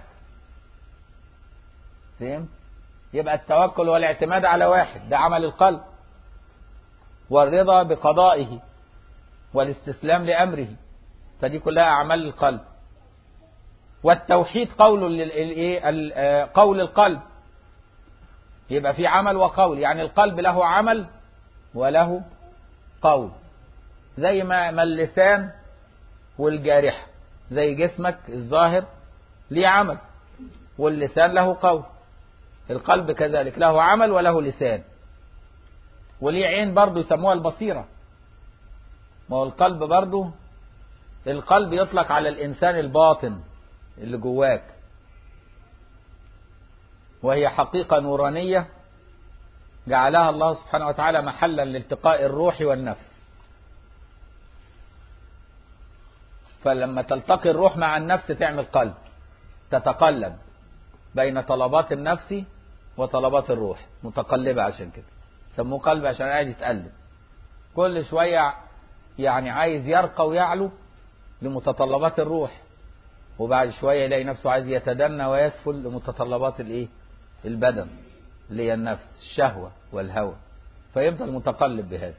فهمت يبقى التوكل والاعتماد على واحد ده عمل القلب والرضا بقضائه والاستسلام لامره فدي كلها اعمال القلب والتوحيد قول لل- الايه ال- آه، قول القلب يبقى في عمل وقول يعني القلب له عمل وله قول زي ما ما اللسان والجارحة زي جسمك الظاهر ليه عمل واللسان له قول القلب كذلك له عمل وله لسان وليه عين برضه يسموها البصيرة ما هو القلب برضه القلب يطلق على الإنسان الباطن اللي جواك وهي حقيقة نورانية جعلها الله سبحانه وتعالى محلا لالتقاء الروح والنفس فلما تلتقي الروح مع النفس تعمل قلب تتقلب بين طلبات النفس وطلبات الروح متقلبة عشان كده سموه قلب عشان قاعد يتقلب كل شوية يعني عايز يرقى ويعلو لمتطلبات الروح وبعد شوية يلاقي نفسه عايز يتدنى ويسفل لمتطلبات الايه البدن اللي هي النفس الشهوة والهوى فيفضل متقلب بهذا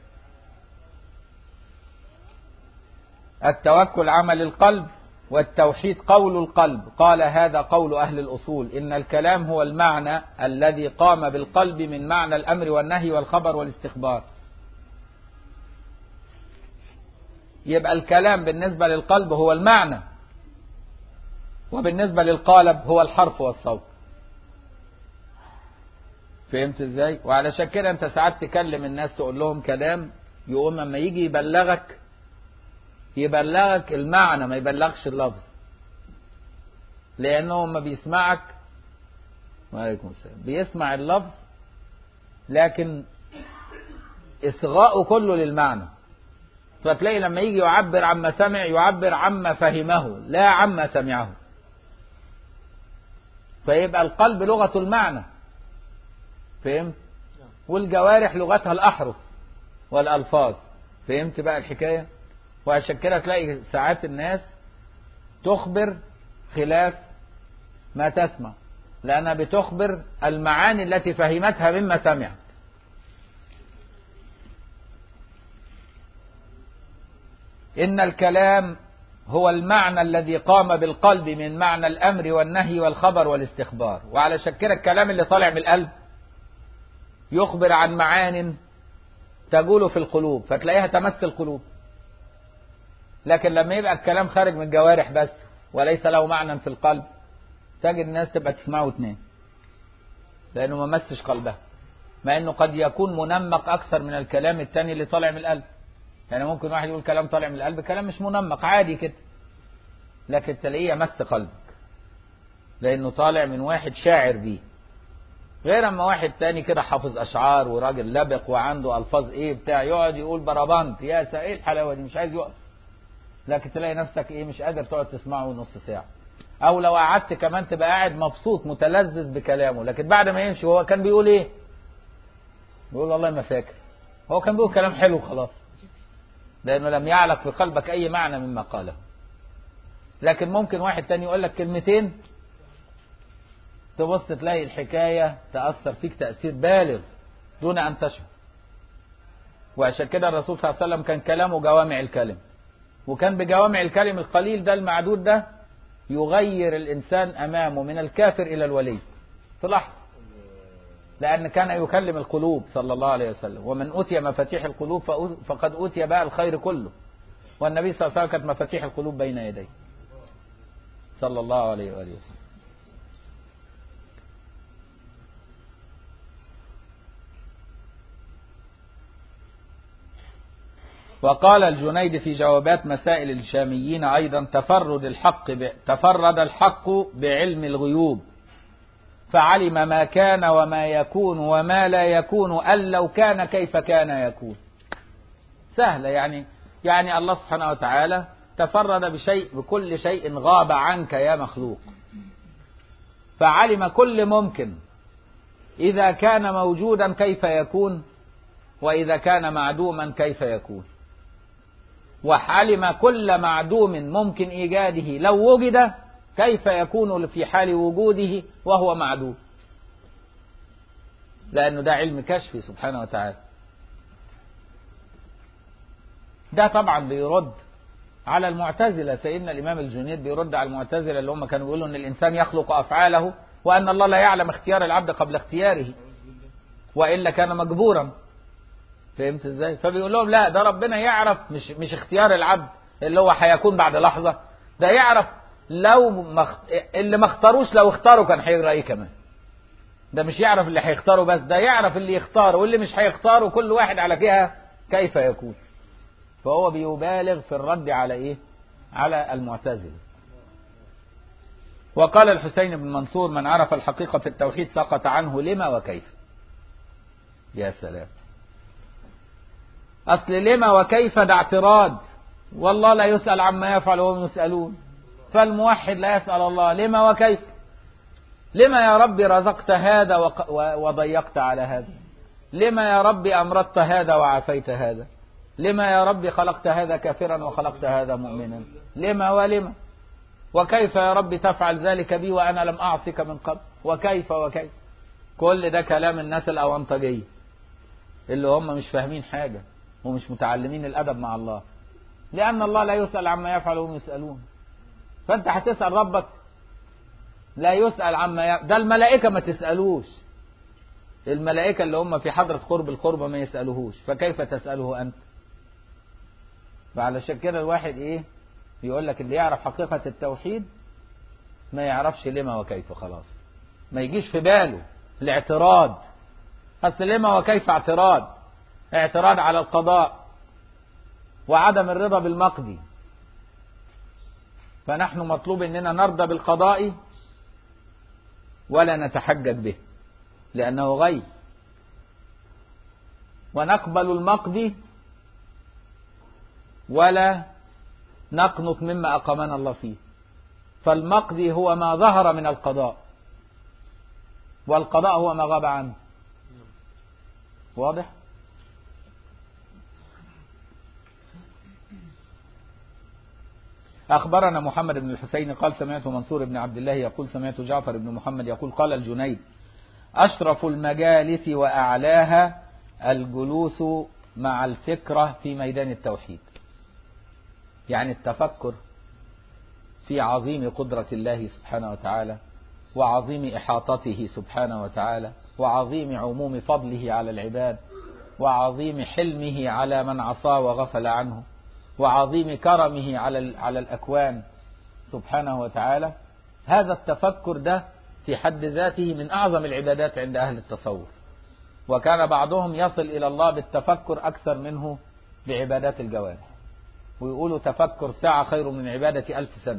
التوكل عمل القلب والتوحيد قول القلب قال هذا قول أهل الأصول إن الكلام هو المعنى الذي قام بالقلب من معنى الأمر والنهي والخبر والاستخبار يبقى الكلام بالنسبة للقلب هو المعنى وبالنسبة للقالب هو الحرف والصوت فهمت ازاي وعلشان كده انت ساعات تكلم الناس تقول لهم كلام يقوم لما يجي يبلغك يبلغك المعنى ما يبلغش اللفظ لانه لما بيسمعك وعليكم السلام بيسمع اللفظ لكن إصغاء كله للمعنى فتلاقي لما يجي يعبر عما سمع يعبر عما فهمه لا عما سمعه فيبقى القلب لغة المعنى فهمت والجوارح لغتها الأحرف والألفاظ فهمت بقى الحكاية وعشان كده تلاقي ساعات الناس تخبر خلاف ما تسمع لأنها بتخبر المعاني التي فهمتها مما سمعت إن الكلام هو المعنى الذي قام بالقلب من معنى الأمر والنهي والخبر والاستخبار وعلى كده الكلام اللي طالع من القلب يخبر عن معان تجول في القلوب فتلاقيها تمس القلوب لكن لما يبقى الكلام خارج من الجوارح بس وليس له معنى في القلب تجد الناس تبقى تسمعه اتنين لأنه ما مسش قلبها مع أنه قد يكون منمق أكثر من الكلام التاني اللي طالع من القلب يعني ممكن واحد يقول كلام طالع من القلب كلام مش منمق عادي كده لكن تلاقيه يمس قلبك لأنه طالع من واحد شاعر بيه غير اما واحد تاني كده حافظ اشعار وراجل لبق وعنده الفاظ ايه بتاع يقعد يقول بربنت يا سا ايه الحلاوه دي مش عايز يقف لكن تلاقي نفسك ايه مش قادر تقعد تسمعه نص ساعه او لو قعدت كمان تبقى قاعد مبسوط متلذذ بكلامه لكن بعد ما يمشي هو كان بيقول ايه بيقول والله ما فاكر هو كان بيقول كلام حلو خلاص لانه لم يعلق في قلبك اي معنى مما قاله لكن ممكن واحد تاني يقول لك كلمتين تبص تلاقي الحكاية تأثر فيك تأثير بالغ دون أن تشعر وعشان كده الرسول صلى الله عليه وسلم كان كلامه جوامع الكلم وكان بجوامع الكلم القليل ده المعدود ده يغير الإنسان أمامه من الكافر إلى الولي في لحظة لأن كان يكلم القلوب صلى الله عليه وسلم ومن أوتي مفاتيح القلوب فقد أوتي بقى الخير كله والنبي صلى الله عليه وسلم كانت مفاتيح القلوب بين يديه صلى الله عليه وآله وسلم وقال الجنيد في جوابات مسائل الشاميين أيضا تفرد الحق ب... تفرد الحق بعلم الغيوب فعلم ما كان وما يكون وما لا يكون أن لو كان كيف كان يكون سهلة يعني يعني الله سبحانه وتعالى تفرد بشيء بكل شيء غاب عنك يا مخلوق فعلم كل ممكن إذا كان موجودا كيف يكون وإذا كان معدوما كيف يكون وعلم كل معدوم ممكن إيجاده لو وجد كيف يكون في حال وجوده وهو معدوم لأنه ده علم كشفي سبحانه وتعالى ده طبعا بيرد على المعتزلة سيدنا الإمام الجنيد بيرد على المعتزلة اللي هم كانوا بيقولوا أن الإنسان يخلق أفعاله وأن الله لا يعلم اختيار العبد قبل اختياره وإلا كان مجبورا فهمت ازاي فبيقول لهم لا ده ربنا يعرف مش مش اختيار العبد اللي هو هيكون بعد لحظة ده يعرف لو مخ... اللي ما اختاروش لو اختاروا كان هيجرى ايه كمان ده مش يعرف اللي هيختاره بس ده يعرف اللي يختاره واللي مش هيختاره كل واحد على فيها كيف يكون فهو بيبالغ في الرد على ايه على المعتزله وقال الحسين بن منصور من عرف الحقيقة في التوحيد سقط عنه لما وكيف يا سلام أصل لما وكيف ده اعتراض والله لا يسأل عما يفعل وهم يسألون فالموحد لا يسأل الله لما وكيف لما يا رب رزقت هذا وضيقت على هذا لما يا رب أمرضت هذا وعافيت هذا لما يا رب خلقت هذا كافرا وخلقت هذا مؤمنا لما ولما وكيف يا رب تفعل ذلك بي وأنا لم أعصك من قبل وكيف وكيف كل ده كلام الناس الأونطجية اللي هم مش فاهمين حاجة ومش متعلمين الأدب مع الله لأن الله لا يسأل عما يفعل وهم يسألون فأنت هتسأل ربك لا يسأل عما ي... ده الملائكة ما تسألوش الملائكة اللي هم في حضرة قرب القربة ما يسألوهوش فكيف تسأله أنت فعلشان كده الواحد إيه يقول لك اللي يعرف حقيقة التوحيد ما يعرفش لما وكيف خلاص ما يجيش في باله الاعتراض أصل لما وكيف اعتراض اعتراض على القضاء وعدم الرضا بالمقضي فنحن مطلوب اننا نرضى بالقضاء ولا نتحجج به لانه غيب ونقبل المقضي ولا نقنط مما أقامنا الله فيه فالمقضي هو ما ظهر من القضاء والقضاء هو ما غاب عنه واضح أخبرنا محمد بن الحسين قال سمعت منصور بن عبد الله يقول سمعت جعفر بن محمد يقول قال الجنيد أشرف المجالس وأعلاها الجلوس مع الفكرة في ميدان التوحيد يعني التفكر في عظيم قدرة الله سبحانه وتعالى وعظيم إحاطته سبحانه وتعالى وعظيم عموم فضله على العباد وعظيم حلمه على من عصاه وغفل عنه وعظيم كرمه على على الأكوان سبحانه وتعالى هذا التفكر ده في حد ذاته من أعظم العبادات عند أهل التصوف وكان بعضهم يصل إلى الله بالتفكر أكثر منه بعبادات الجوارح ويقولوا تفكر ساعة خير من عبادة ألف سنة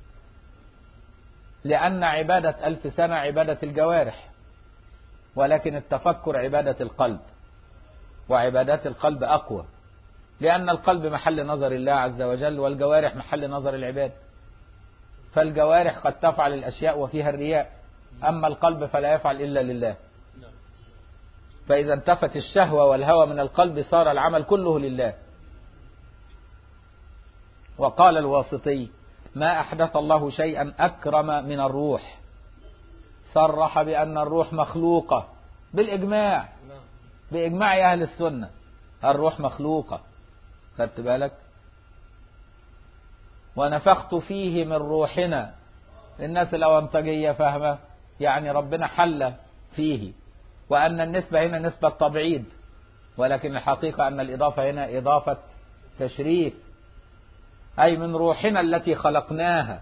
لأن عبادة ألف سنة عبادة الجوارح ولكن التفكر عبادة القلب وعبادات القلب أقوى لأن القلب محل نظر الله عز وجل والجوارح محل نظر العباد فالجوارح قد تفعل الأشياء وفيها الرياء أما القلب فلا يفعل إلا لله فإذا انتفت الشهوة والهوى من القلب صار العمل كله لله وقال الواسطي ما أحدث الله شيئا أكرم من الروح صرح بأن الروح مخلوقة بالإجماع بإجماع أهل السنة الروح مخلوقة خدت بالك ونفخت فيه من روحنا الناس الأونطجية فاهمة يعني ربنا حل فيه وأن النسبة هنا نسبة تبعيد ولكن الحقيقة أن الإضافة هنا إضافة تشريف أي من روحنا التي خلقناها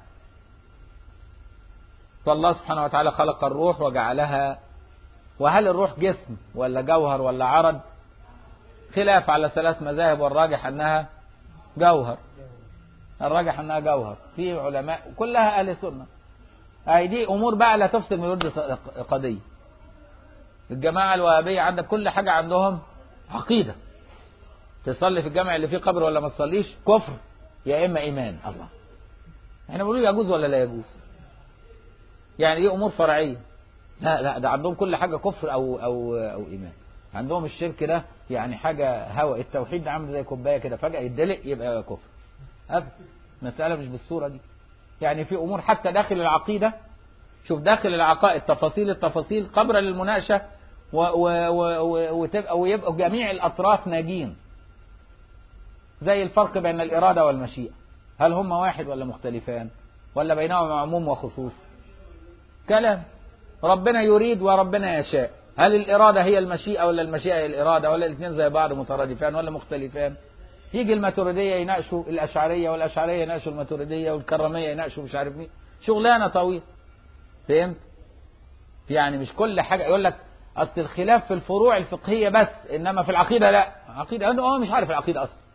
فالله سبحانه وتعالى خلق الروح وجعلها وهل الروح جسم ولا جوهر ولا عرض خلاف على ثلاث مذاهب والراجح أنها جوهر الراجح أنها جوهر في علماء كلها أهل سنة أي دي أمور بقى لا تفصل من ود قضية الجماعة الوهابية عندك كل حاجة عندهم عقيدة تصلي في الجامع اللي فيه قبر ولا ما تصليش كفر يا إما إيمان الله احنا بنقول يجوز ولا لا يجوز يعني دي أمور فرعية لا لا ده عندهم كل حاجة كفر أو أو أو إيمان عندهم الشرك ده يعني حاجة هوا التوحيد ده عامل زي كوباية كده فجأة يدلق يبقى كفر أبدا مسألة مش بالصورة دي يعني في أمور حتى داخل العقيدة شوف داخل العقائد تفاصيل التفاصيل قبل للمناقشة و و و وتبقى ويبقوا جميع الأطراف ناجين زي الفرق بين الإرادة والمشيئة هل هم واحد ولا مختلفان ولا بينهم عموم وخصوص كلام ربنا يريد وربنا يشاء هل الإرادة هي المشيئة ولا المشيئة هي الإرادة ولا الاثنين زي بعض مترادفان ولا مختلفان يجي الماتريدية يناقشوا الأشعرية والأشعرية يناقشوا الماتريدية والكرامية يناقشوا مش عارف مين شغلانة طويلة فهمت يعني مش كل حاجة يقول لك أصل الخلاف في الفروع الفقهية بس إنما في العقيدة لا عقيدة أنه هو مش عارف العقيدة أصلا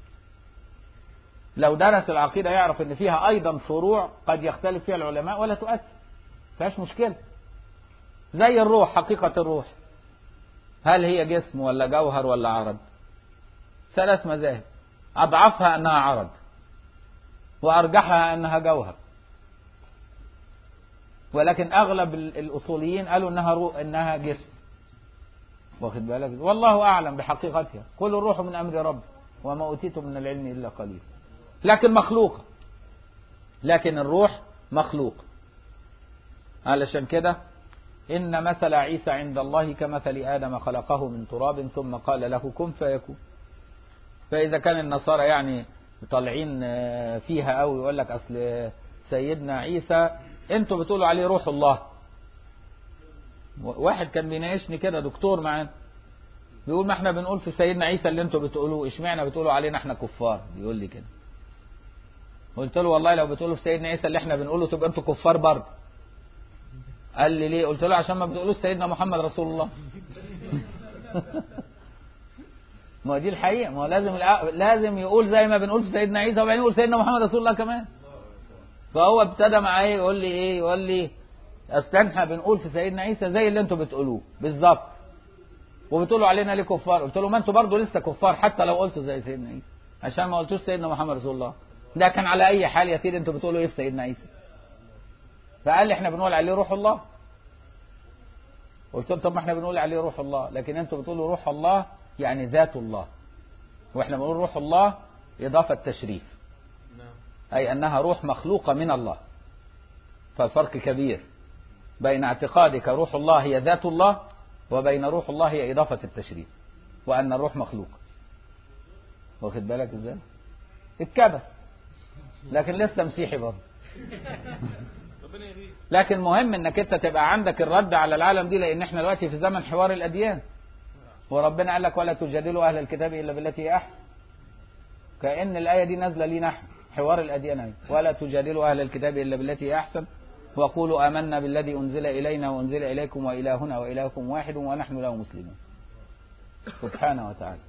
لو درس العقيدة يعرف إن فيها أيضا فروع قد يختلف فيها العلماء ولا تؤثر فيهاش مشكلة زي الروح حقيقة الروح هل هي جسم ولا جوهر ولا عرض ثلاث مذاهب أضعفها أنها عرض وأرجحها أنها جوهر ولكن أغلب الأصوليين قالوا أنها رو... أنها جسم واخد بالك والله أعلم بحقيقتها كل الروح من أمر رب وما أوتيتم من العلم إلا قليل لكن مخلوقة لكن الروح مخلوق علشان كده إن مثل عيسى عند الله كمثل آدم خلقه من تراب ثم قال له كن فيكون فإذا كان النصارى يعني طالعين فيها قوي يقول لك أصل سيدنا عيسى انتوا بتقولوا عليه روح الله واحد كان بيناقشني كده دكتور معانا بيقول ما احنا بنقول في سيدنا عيسى اللي انتوا بتقولوه اشمعنى بتقولوا علينا احنا كفار بيقول لي كده قلت له والله لو بتقولوا في سيدنا عيسى اللي احنا بنقوله تبقى انتوا كفار برضه قال لي ليه قلت له عشان ما بتقولوش سيدنا محمد رسول الله ما دي الحقيقه ما هو لازم لازم يقول زي ما بنقول في سيدنا عيسى وبعدين يقول سيدنا محمد رسول الله كمان فهو ابتدى معايا يقول لي ايه يقول لي اصل احنا بنقول في سيدنا عيسى زي اللي انتوا بتقولوه بالظبط وبتقولوا علينا ليه كفار قلت له ما انتوا برضه لسه كفار حتى لو قلتوا زي سيدنا عيسى عشان ما قلتوش سيدنا محمد رسول الله لكن على اي حال يا سيدي انتوا بتقولوا ايه في سيدنا عيسى فقال لي احنا بنقول عليه روح الله قلت له طب ما احنا بنقول عليه روح الله لكن انتوا بتقولوا روح الله يعني ذات الله واحنا بنقول روح الله اضافه تشريف نعم أي أنها روح مخلوقة من الله فالفرق كبير بين اعتقادك روح الله هي ذات الله وبين روح الله هي إضافة التشريف وأن الروح مخلوق واخد بالك ازاي اتكبس لكن لسه مسيحي برضه ربنا يهديك لكن مهم انك انت تبقى عندك الرد على العالم دي لان احنا دلوقتي في زمن حوار الاديان وربنا قال لك ولا تجادلوا اهل الكتاب الا بالتي هي احسن كأن الآية دي نازلة لينا احنا حوار الأديان أهي. ولا تجادلوا أهل الكتاب إلا بالتي هي أحسن وقولوا آمنا بالذي أنزل إلينا وأنزل إليكم وإلهنا وإلهكم واحد ونحن له مسلمون سبحانه وتعالى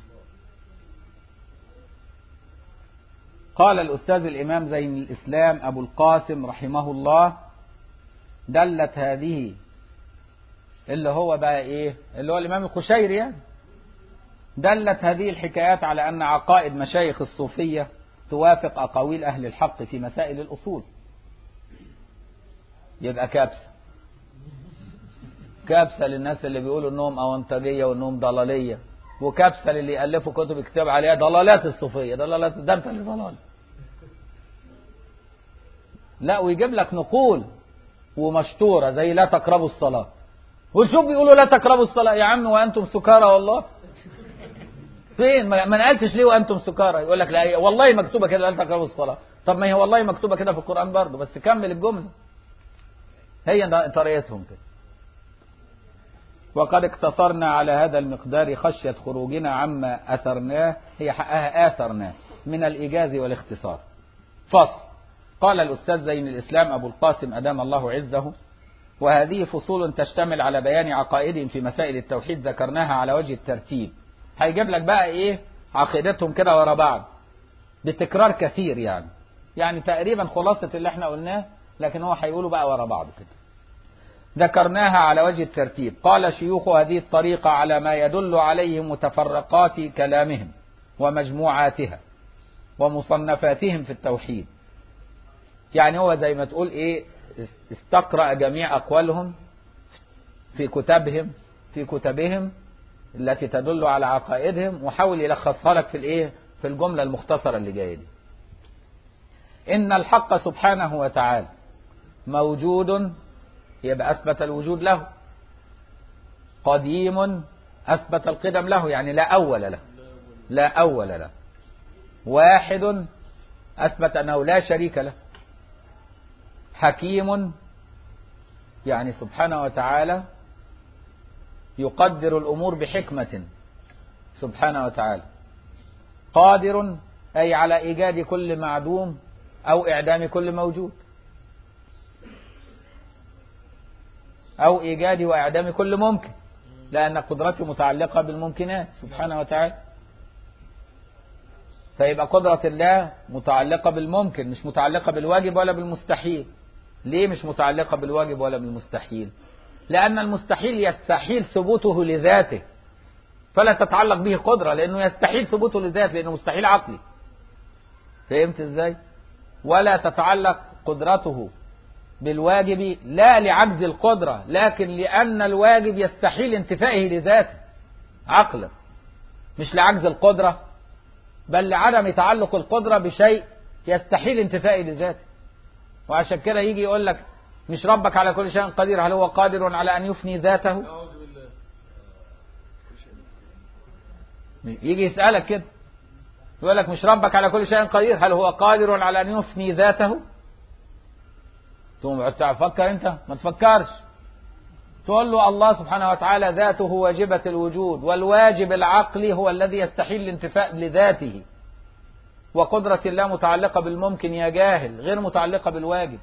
قال الأستاذ الإمام زين الإسلام أبو القاسم رحمه الله دلت هذه اللي هو بقى إيه اللي هو الإمام القشيري يعني دلت هذه الحكايات على أن عقائد مشايخ الصوفية توافق أقاويل أهل الحق في مسائل الأصول يبقى كابسة كابسة للناس اللي بيقولوا انهم اونطاجية وانهم ضلالية وكابسة للي يألفوا كتب كتاب عليها ضلالات الصوفية ضلالات ده انت اللي ضلال لا ويجيب لك نقول ومشطورة زي لا تقربوا الصلاة وشوف بيقولوا لا تقربوا الصلاة يا عم وأنتم سكارى والله فين ما ما نقلتش ليه وأنتم سكارى يقول لك لا والله مكتوبة كده لا تقربوا الصلاة طب ما هي والله مكتوبة كده في القرآن برضه بس كمل الجملة هي ده طريقتهم كده وقد اقتصرنا على هذا المقدار خشية خروجنا عما أثرناه هي حقها آثرناه من الإيجاز والاختصار فصل قال الأستاذ زين الإسلام أبو القاسم أدام الله عزه وهذه فصول تشتمل على بيان عقائدهم في مسائل التوحيد ذكرناها على وجه الترتيب هيجيب لك بقى إيه عقيدتهم كده ورا بعض بتكرار كثير يعني يعني تقريبا خلاصة اللي احنا قلناه لكن هو هيقوله بقى ورا بعض كده ذكرناها على وجه الترتيب قال شيوخ هذه الطريقة على ما يدل عليه متفرقات كلامهم ومجموعاتها ومصنفاتهم في التوحيد يعني هو زي ما تقول ايه استقرأ جميع أقوالهم في كتبهم في كتبهم التي تدل على عقائدهم وحاول يلخصها لك في الايه في الجملة المختصرة اللي جاية دي إن الحق سبحانه وتعالى موجود يبقى أثبت الوجود له قديم أثبت القدم له يعني لا أول له لا أول له واحد أثبت أنه لا شريك له حكيم يعني سبحانه وتعالى يقدر الأمور بحكمة سبحانه وتعالى قادر أي على إيجاد كل معدوم أو إعدام كل موجود أو إيجاد وإعدام كل ممكن لأن قدرته متعلقة بالممكنات سبحانه وتعالى فيبقى قدرة الله متعلقة بالممكن مش متعلقة بالواجب ولا بالمستحيل ليه مش متعلقة بالواجب ولا بالمستحيل لأن المستحيل يستحيل ثبوته لذاته فلا تتعلق به قدرة لأنه يستحيل ثبوته لذاته لأنه مستحيل عقلي فهمت ازاي ولا تتعلق قدرته بالواجب لا لعجز القدرة لكن لأن الواجب يستحيل انتفائه لذاته عقلا مش لعجز القدرة بل لعدم تعلق القدرة بشيء يستحيل انتفائه لذاته وعشان كده يجي يقول لك مش ربك على كل شيء قدير هل هو قادر على أن يفني ذاته أعوذ بالله يجي يسألك كده يقول لك مش ربك على كل شيء قدير هل هو قادر على أن يفني ذاته تقوم تفكر انت ما تفكرش تقول له الله سبحانه وتعالى ذاته واجبة الوجود والواجب العقلي هو الذي يستحيل الانتفاء لذاته وقدرة الله متعلقة بالممكن يا جاهل غير متعلقة بالواجب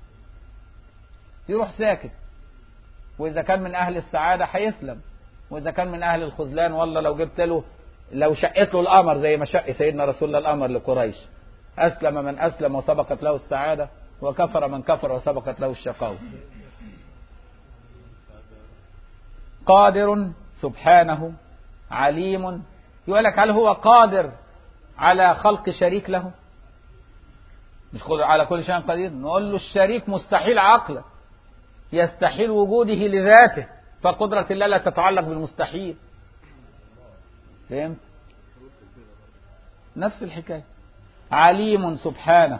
يروح ساكت وإذا كان من أهل السعادة هيسلم وإذا كان من أهل الخذلان والله لو جبت له لو شقت له القمر زي ما شق سيدنا رسول الله القمر لقريش أسلم من أسلم وسبقت له السعادة وكفر من كفر وسبقت له الشقاوة قادر سبحانه عليم يقول لك هل هو قادر على خلق شريك له مش قادر على كل شيء قدير نقول له الشريك مستحيل عقلا يستحيل وجوده لذاته فقدرة الله لا تتعلق بالمستحيل فهمت نفس الحكاية عليم سبحانه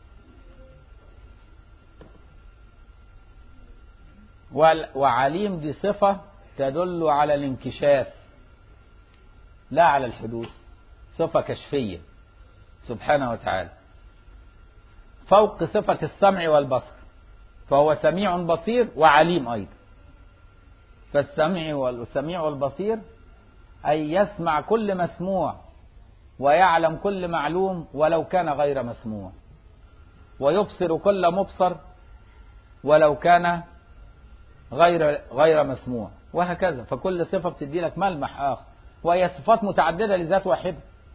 وال- وعليم دي صفة تدل على الانكشاف لا على الحدوث صفة كشفية سبحانه وتعالى فوق صفة السمع والبصر فهو سميع بصير وعليم أيضا فالسمع والسميع والبصير أي يسمع كل مسموع ويعلم كل معلوم ولو كان غير مسموع ويبصر كل مبصر ولو كان غير غير مسموع وهكذا فكل صفة بتدي لك ملمح آخر وهي صفات متعددة لذات واحدة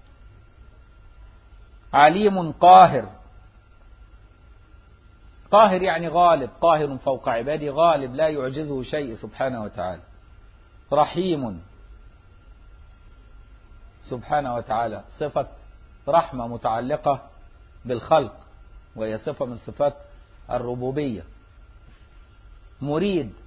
عليم قاهر قاهر يعني غالب قاهر فوق عباده غالب لا يعجزه شيء سبحانه وتعالى رحيم سبحانه وتعالى صفة رحمة متعلقة بالخلق وهي صفة من صفات الربوبية مريد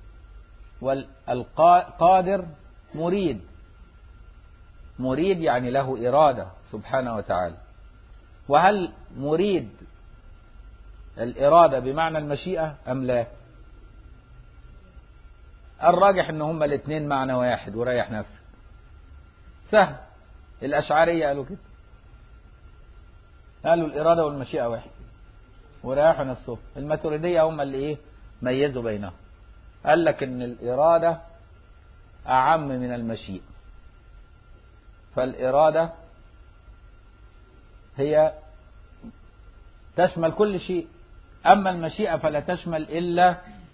والقادر مريد مريد يعني له إرادة سبحانه وتعالى وهل مريد الإرادة بمعنى المشيئة أم لا الراجح ان هما الاثنين معنى واحد وريح نفسك سهل الأشعرية قالوا كده قالوا الإرادة والمشيئة واحد وريحوا نفسهم الماتريدية هم اللي إيه ميزوا بينهم قال لك إن الإرادة أعم من المشيئة فالإرادة هي تشمل كل شيء أما المشيئة فلا تشمل إلا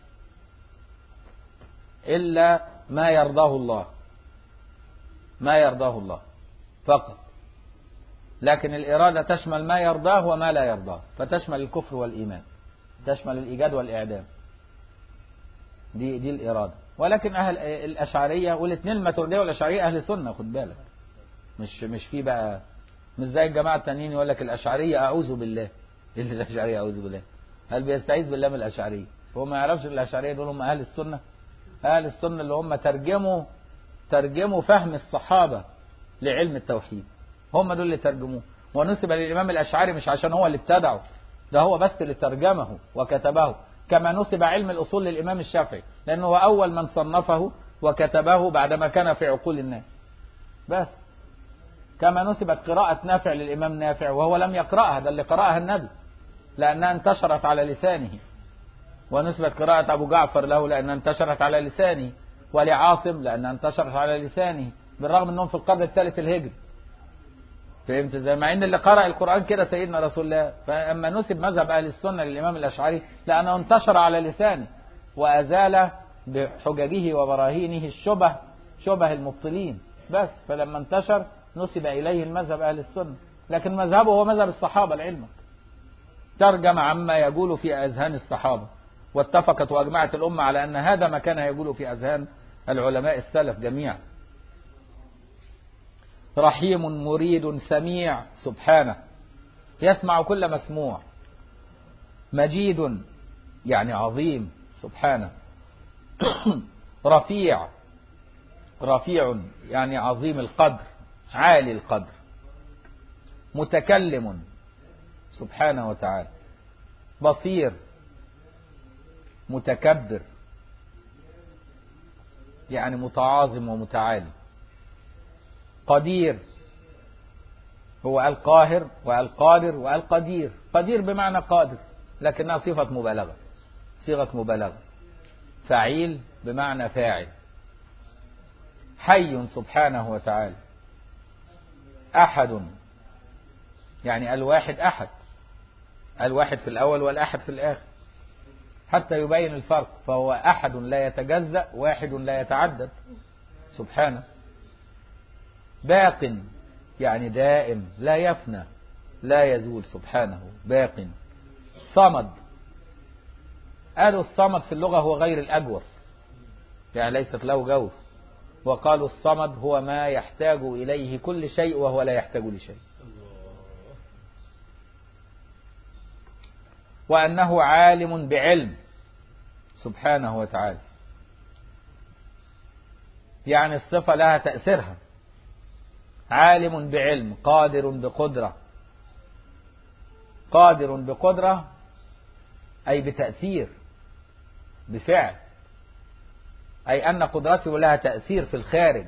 إلا ما يرضاه الله ما يرضاه الله فقط لكن الإرادة تشمل ما يرضاه وما لا يرضاه فتشمل الكفر والإيمان تشمل الإيجاد والإعدام دي دي الإرادة ولكن أهل الأشعرية والاثنين الماتريدية والأشعرية أهل سنة خد بالك مش مش في بقى مش زي الجماعة التانيين يقول لك الأشعرية أعوذ بالله إيه اللي الأشعرية أعوذ بالله هل بيستعيذ بالله من الأشعرية هو ما يعرفش الأشعرية دول هم أهل السنة أهل السنة اللي هم ترجموا ترجموا فهم الصحابة لعلم التوحيد هم دول اللي ترجموه ونسب للإمام الأشعري مش عشان هو اللي ابتدعه ده هو بس اللي ترجمه وكتبه كما نسب علم الأصول للإمام الشافعي لأنه هو أول من صنفه وكتبه بعدما كان في عقول الناس بس كما نسبت قراءة نافع للإمام نافع وهو لم يقرأها ده اللي قرأها النبي لأنها انتشرت على لسانه ونسبت قراءة أبو جعفر له لأنها انتشرت على لسانه ولعاصم لأنها انتشرت على لسانه بالرغم أنهم في القرن الثالث الهجري فهمت ازاي مع ان اللي قرأ القرآن كده سيدنا رسول الله فاما نسب مذهب اهل السنة للامام الاشعري لانه انتشر على لسانه وازال بحججه وبراهينه الشبه شبه المبطلين بس فلما انتشر نسب اليه المذهب اهل السنة لكن مذهبه هو مذهب الصحابة لعلمك ترجم عما يقول في اذهان الصحابة واتفقت واجمعت الامة على ان هذا ما كان يقول في اذهان العلماء السلف جميعا رحيم مريد سميع سبحانه يسمع كل مسموع مجيد يعني عظيم سبحانه رفيع رفيع يعني عظيم القدر عالي القدر متكلم سبحانه وتعالى بصير متكبر يعني متعاظم ومتعالي قدير هو القاهر والقادر والقدير قدير بمعنى قادر لكنها صفة مبالغة صيغة مبالغة فعيل بمعنى فاعل حي سبحانه وتعالى أحد يعني الواحد أحد الواحد في الأول والأحد في الآخر حتى يبين الفرق فهو أحد لا يتجزأ واحد لا يتعدد سبحانه باق يعني دائم لا يفنى لا يزول سبحانه باق صمد قالوا الصمد في اللغة هو غير الأجوف يعني ليست له جوف وقالوا الصمد هو ما يحتاج إليه كل شيء وهو لا يحتاج لشيء وأنه عالم بعلم سبحانه وتعالى يعني الصفة لها تأثيرها عالم بعلم قادر بقدرة قادر بقدرة أي بتأثير بفعل أي أن قدرته لها تأثير في الخارج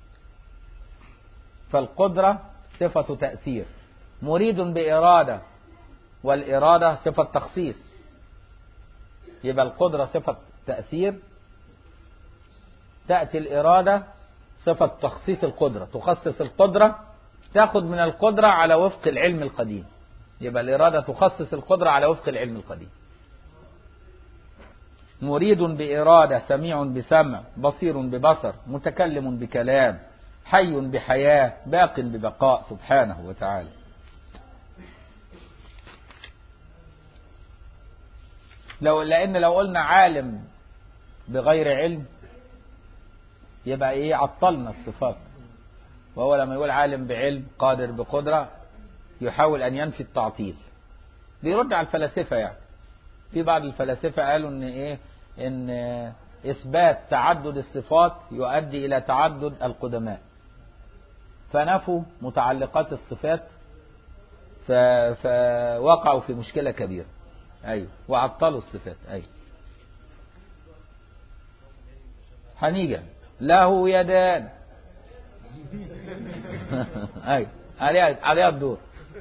فالقدرة صفة تأثير مريد بإرادة والإرادة صفة تخصيص يبقى القدرة صفة تأثير تأتي الإرادة صفة تخصيص القدرة تخصص القدرة تاخد من القدرة على وفق العلم القديم يبقى الإرادة تخصص القدرة على وفق العلم القديم مريد بإرادة سميع بسمع بصير ببصر متكلم بكلام حي بحياة باق ببقاء سبحانه وتعالى لو لأن لو قلنا عالم بغير علم يبقى ايه عطلنا الصفات وهو لما يقول عالم بعلم قادر بقدرة يحاول أن ينفي التعطيل بيرد على الفلاسفة يعني في بعض الفلاسفة قالوا ان ايه ان اثبات تعدد الصفات يؤدي الى تعدد القدماء فنفوا متعلقات الصفات ف... فوقعوا في مشكلة كبيرة ايوه وعطلوا الصفات ايوه هنيجي له يدان ايوه عليها عليها الدور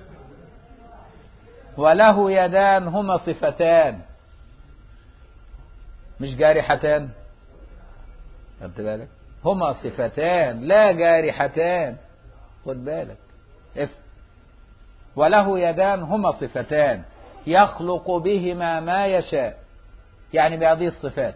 وله يدان هما صفتان مش جارحتان خدت بالك هما صفتان لا جارحتان خد بالك اف وله يدان هما صفتان يخلق بهما ما يشاء يعني بهذه الصفات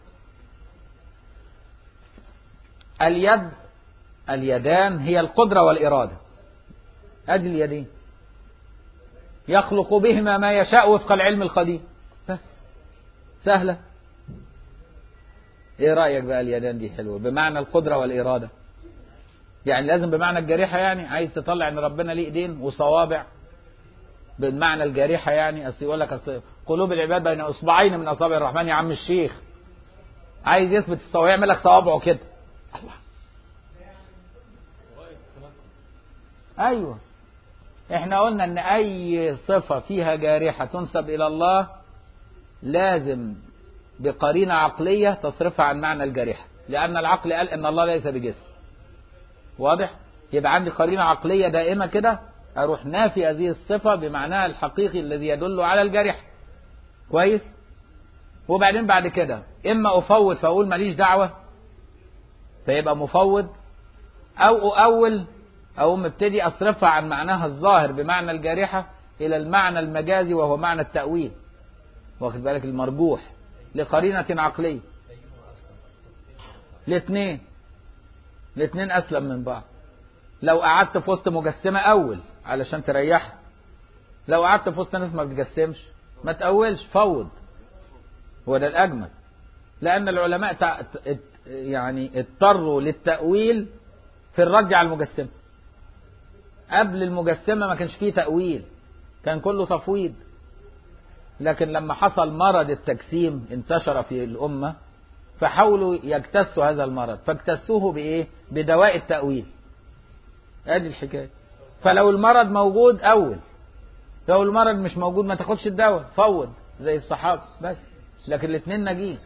اليد اليدان هي القدرة والإرادة أدي اليدين يخلق بهما ما يشاء وفق العلم القديم بس سهلة ايه رأيك بقى اليدان دي حلوة بمعنى القدرة والإرادة يعني لازم بمعنى الجارحة يعني عايز تطلع ان ربنا ليه ايدين وصوابع بالمعنى الجارحة يعني اصل يقول لك اصل قلوب العباد بين اصبعين من اصابع الرحمن يا عم الشيخ عايز يثبت الصوابع يعمل لك صوابعه كده الله ايوه احنا قلنا ان اي صفة فيها جارحة تنسب الى الله لازم بقرينة عقلية تصرفها عن معنى الجارحة لان العقل قال ان الله ليس بجسم واضح يبقى عندي قرينة عقلية دائمة كده اروح نافي هذه الصفة بمعناها الحقيقي الذي يدل على الجارحة كويس وبعدين بعد كده اما افوض فاقول ماليش دعوة فيبقى مفوض او اؤول او مبتدي اصرفها عن معناها الظاهر بمعنى الجارحة الى المعنى المجازي وهو معنى التأويل واخد بالك المرجوح لقرينة عقلية الاثنين الاثنين اسلم من بعض لو قعدت في وسط مجسمة اول علشان تريحها لو قعدت في وسط ناس ما بتجسمش ما تأولش فوض هو ده الاجمل لان العلماء تع... يعني اضطروا للتأويل في الرد على المجسمة قبل المجسمة ما كانش فيه تأويل كان كله تفويض لكن لما حصل مرض التجسيم انتشر في الأمة فحاولوا يجتثوا هذا المرض فاجتثوه بإيه بدواء التأويل ادي الحكاية فلو المرض موجود أول لو المرض مش موجود ما تاخدش الدواء فوض زي الصحابة بس لكن الاثنين ناجين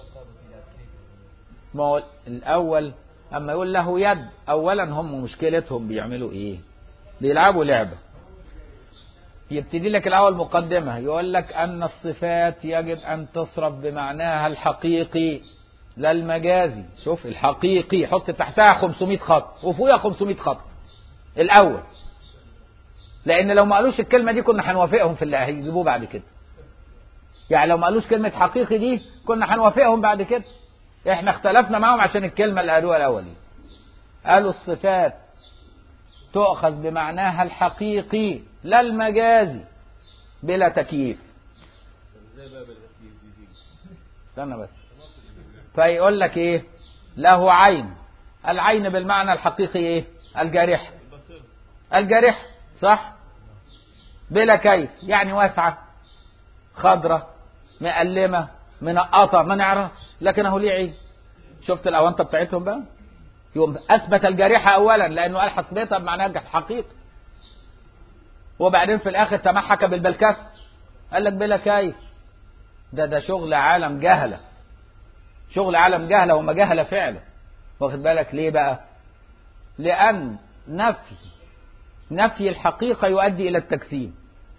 ما هو الأول أما يقول له يد أولا هم مشكلتهم بيعملوا إيه بيلعبوا لعبة يبتدي لك الأول مقدمة يقول لك أن الصفات يجب أن تصرف بمعناها الحقيقي لا المجازي شوف الحقيقي حط تحتها 500 خط وفوقها 500 خط الأول لأن لو ما قالوش الكلمة دي كنا هنوافقهم في اللي هيجيبوه بعد كده يعني لو ما قالوش كلمة حقيقي دي كنا هنوافقهم بعد كده احنا اختلفنا معهم عشان الكلمة اللي قالوها الأول دي قالوا الصفات تؤخذ بمعناها الحقيقي لا المجازي بلا تكييف ازاي بقى بالتكييف دي تيجي استنى بس فيقول لك ايه له عين العين بالمعنى الحقيقي ايه الجارحة البصيرة الجارحة صح بلا كيف يعني واسعة خضرة مقلمة منقطة ما نعرفش لكن اهو ليه عين شفت الاونطة بتاعتهم بقى يقوم اثبت الجارحة اولا لانه قال حسبتها بمعناها حقيقي وبعدين في الاخر تمحك بالبلكف قال لك بلا كيف ده ده شغل عالم جهلة شغل عالم جهلة وما جهلة فعلا واخد بالك ليه بقى لأن نفي نفي الحقيقة يؤدي إلى التجسيم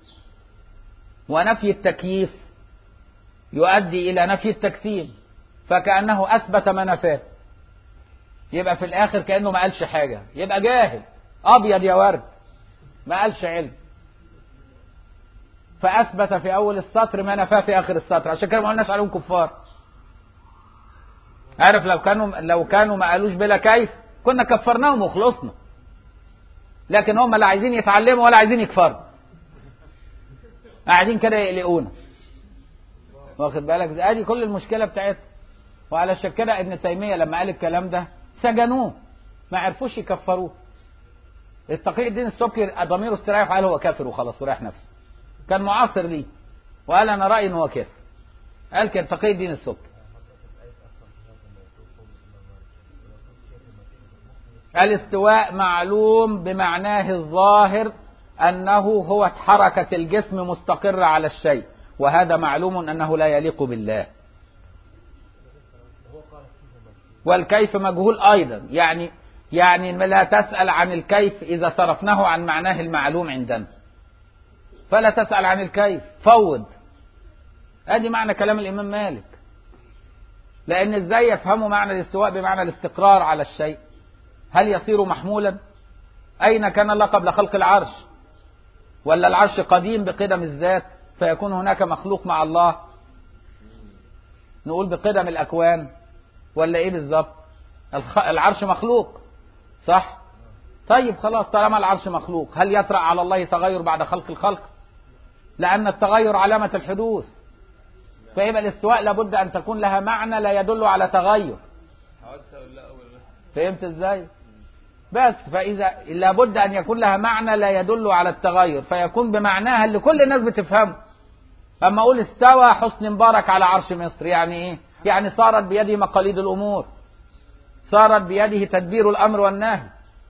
ونفي التكييف يؤدي إلى نفي التجسيم فكأنه أثبت ما نفاه يبقى في الآخر كأنه ما قالش حاجة يبقى جاهل أبيض يا ورد ما قالش علم فأثبت في أول السطر ما نفاه في آخر السطر عشان كده ما قلناش عليهم كفار عارف لو كانوا لو كانوا ما قالوش بلا كيف كنا كفرناهم وخلصنا لكن هم لا عايزين يتعلموا ولا عايزين يكفروا قاعدين كده يقلقونا واخد بالك ادي كل المشكله بتاعتهم وعلى كده ابن تيميه لما قال الكلام ده سجنوه ما عرفوش يكفروه التقي الدين السبكي ضميره استريح وقال هو كافر وخلاص وريح نفسه كان معاصر ليه وقال انا رايي ان هو كافر قال كان تقي الدين السبكي الاستواء معلوم بمعناه الظاهر أنه هو حركة الجسم مستقرة على الشيء وهذا معلوم أنه لا يليق بالله والكيف مجهول أيضا يعني يعني لا تسأل عن الكيف إذا صرفناه عن معناه المعلوم عندنا فلا تسأل عن الكيف فوض ادي معنى كلام الإمام مالك لأن ازاي يفهموا معنى الاستواء بمعنى الاستقرار على الشيء هل يصير محمولا أين كان الله قبل خلق العرش ولا العرش قديم بقدم الذات فيكون هناك مخلوق مع الله نقول بقدم الأكوان ولا إيه بالظبط الخ... العرش مخلوق صح طيب خلاص طالما العرش مخلوق هل يطرأ على الله تغير بعد خلق الخلق لأن التغير علامة الحدوث فيبقى الاستواء لابد أن تكون لها معنى لا يدل على تغير حوادثة ولا لا ولا لا فهمت ازاي بس فاذا لابد ان يكون لها معنى لا يدل على التغير فيكون بمعناها اللي كل الناس بتفهمه اما اقول استوى حسني مبارك على عرش مصر يعني ايه يعني صارت بيده مقاليد الامور صارت بيده تدبير الامر والنهي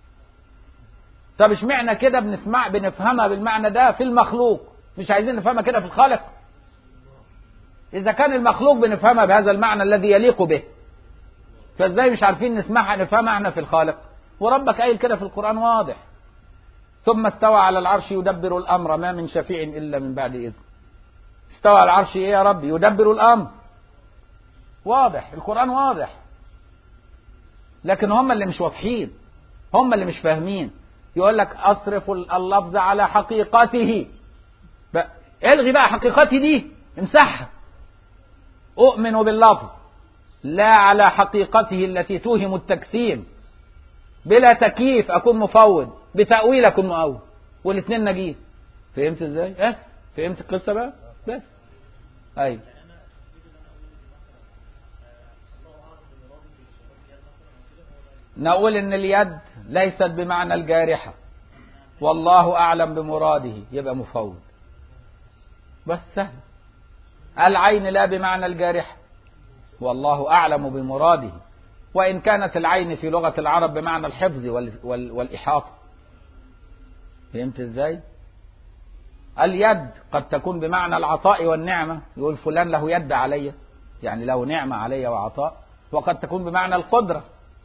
طب اشمعنى كده بنسمع بنفهمها بالمعنى ده في المخلوق مش عايزين نفهمها كده في الخالق اذا كان المخلوق بنفهمها بهذا المعنى الذي يليق به فازاي مش عارفين نسمعها نفهمها احنا في الخالق وربك قايل كده في القرآن واضح ثم استوى على العرش يدبر الأمر ما من شفيع إلا من بعد إذن استوى على العرش إيه يا رب يدبر الأمر واضح القرآن واضح لكن هم اللي مش واضحين هم اللي مش فاهمين يقول لك أصرف اللفظ على حقيقته بقى الغي بقى حقيقتي دي امسحها أؤمن باللفظ لا على حقيقته التي توهم التجسيم بلا تكييف اكون مفوض بتاويل اكون مؤول والاثنين نجيب فهمت ازاي بس فهمت القصه بقى بس ايوه نقول ان اليد ليست بمعنى الجارحه والله اعلم بمراده يبقى مفوض بس سهل العين لا بمعنى الجارحه والله اعلم بمراده وإن كانت العين في لغة العرب بمعنى الحفظ وال وال والإحاطة فهمت إزاي اليد قد تكون بمعنى العطاء والنعمة يقول فلان له يد علي يعني له نعمة علي وعطاء وقد تكون بمعنى القدرة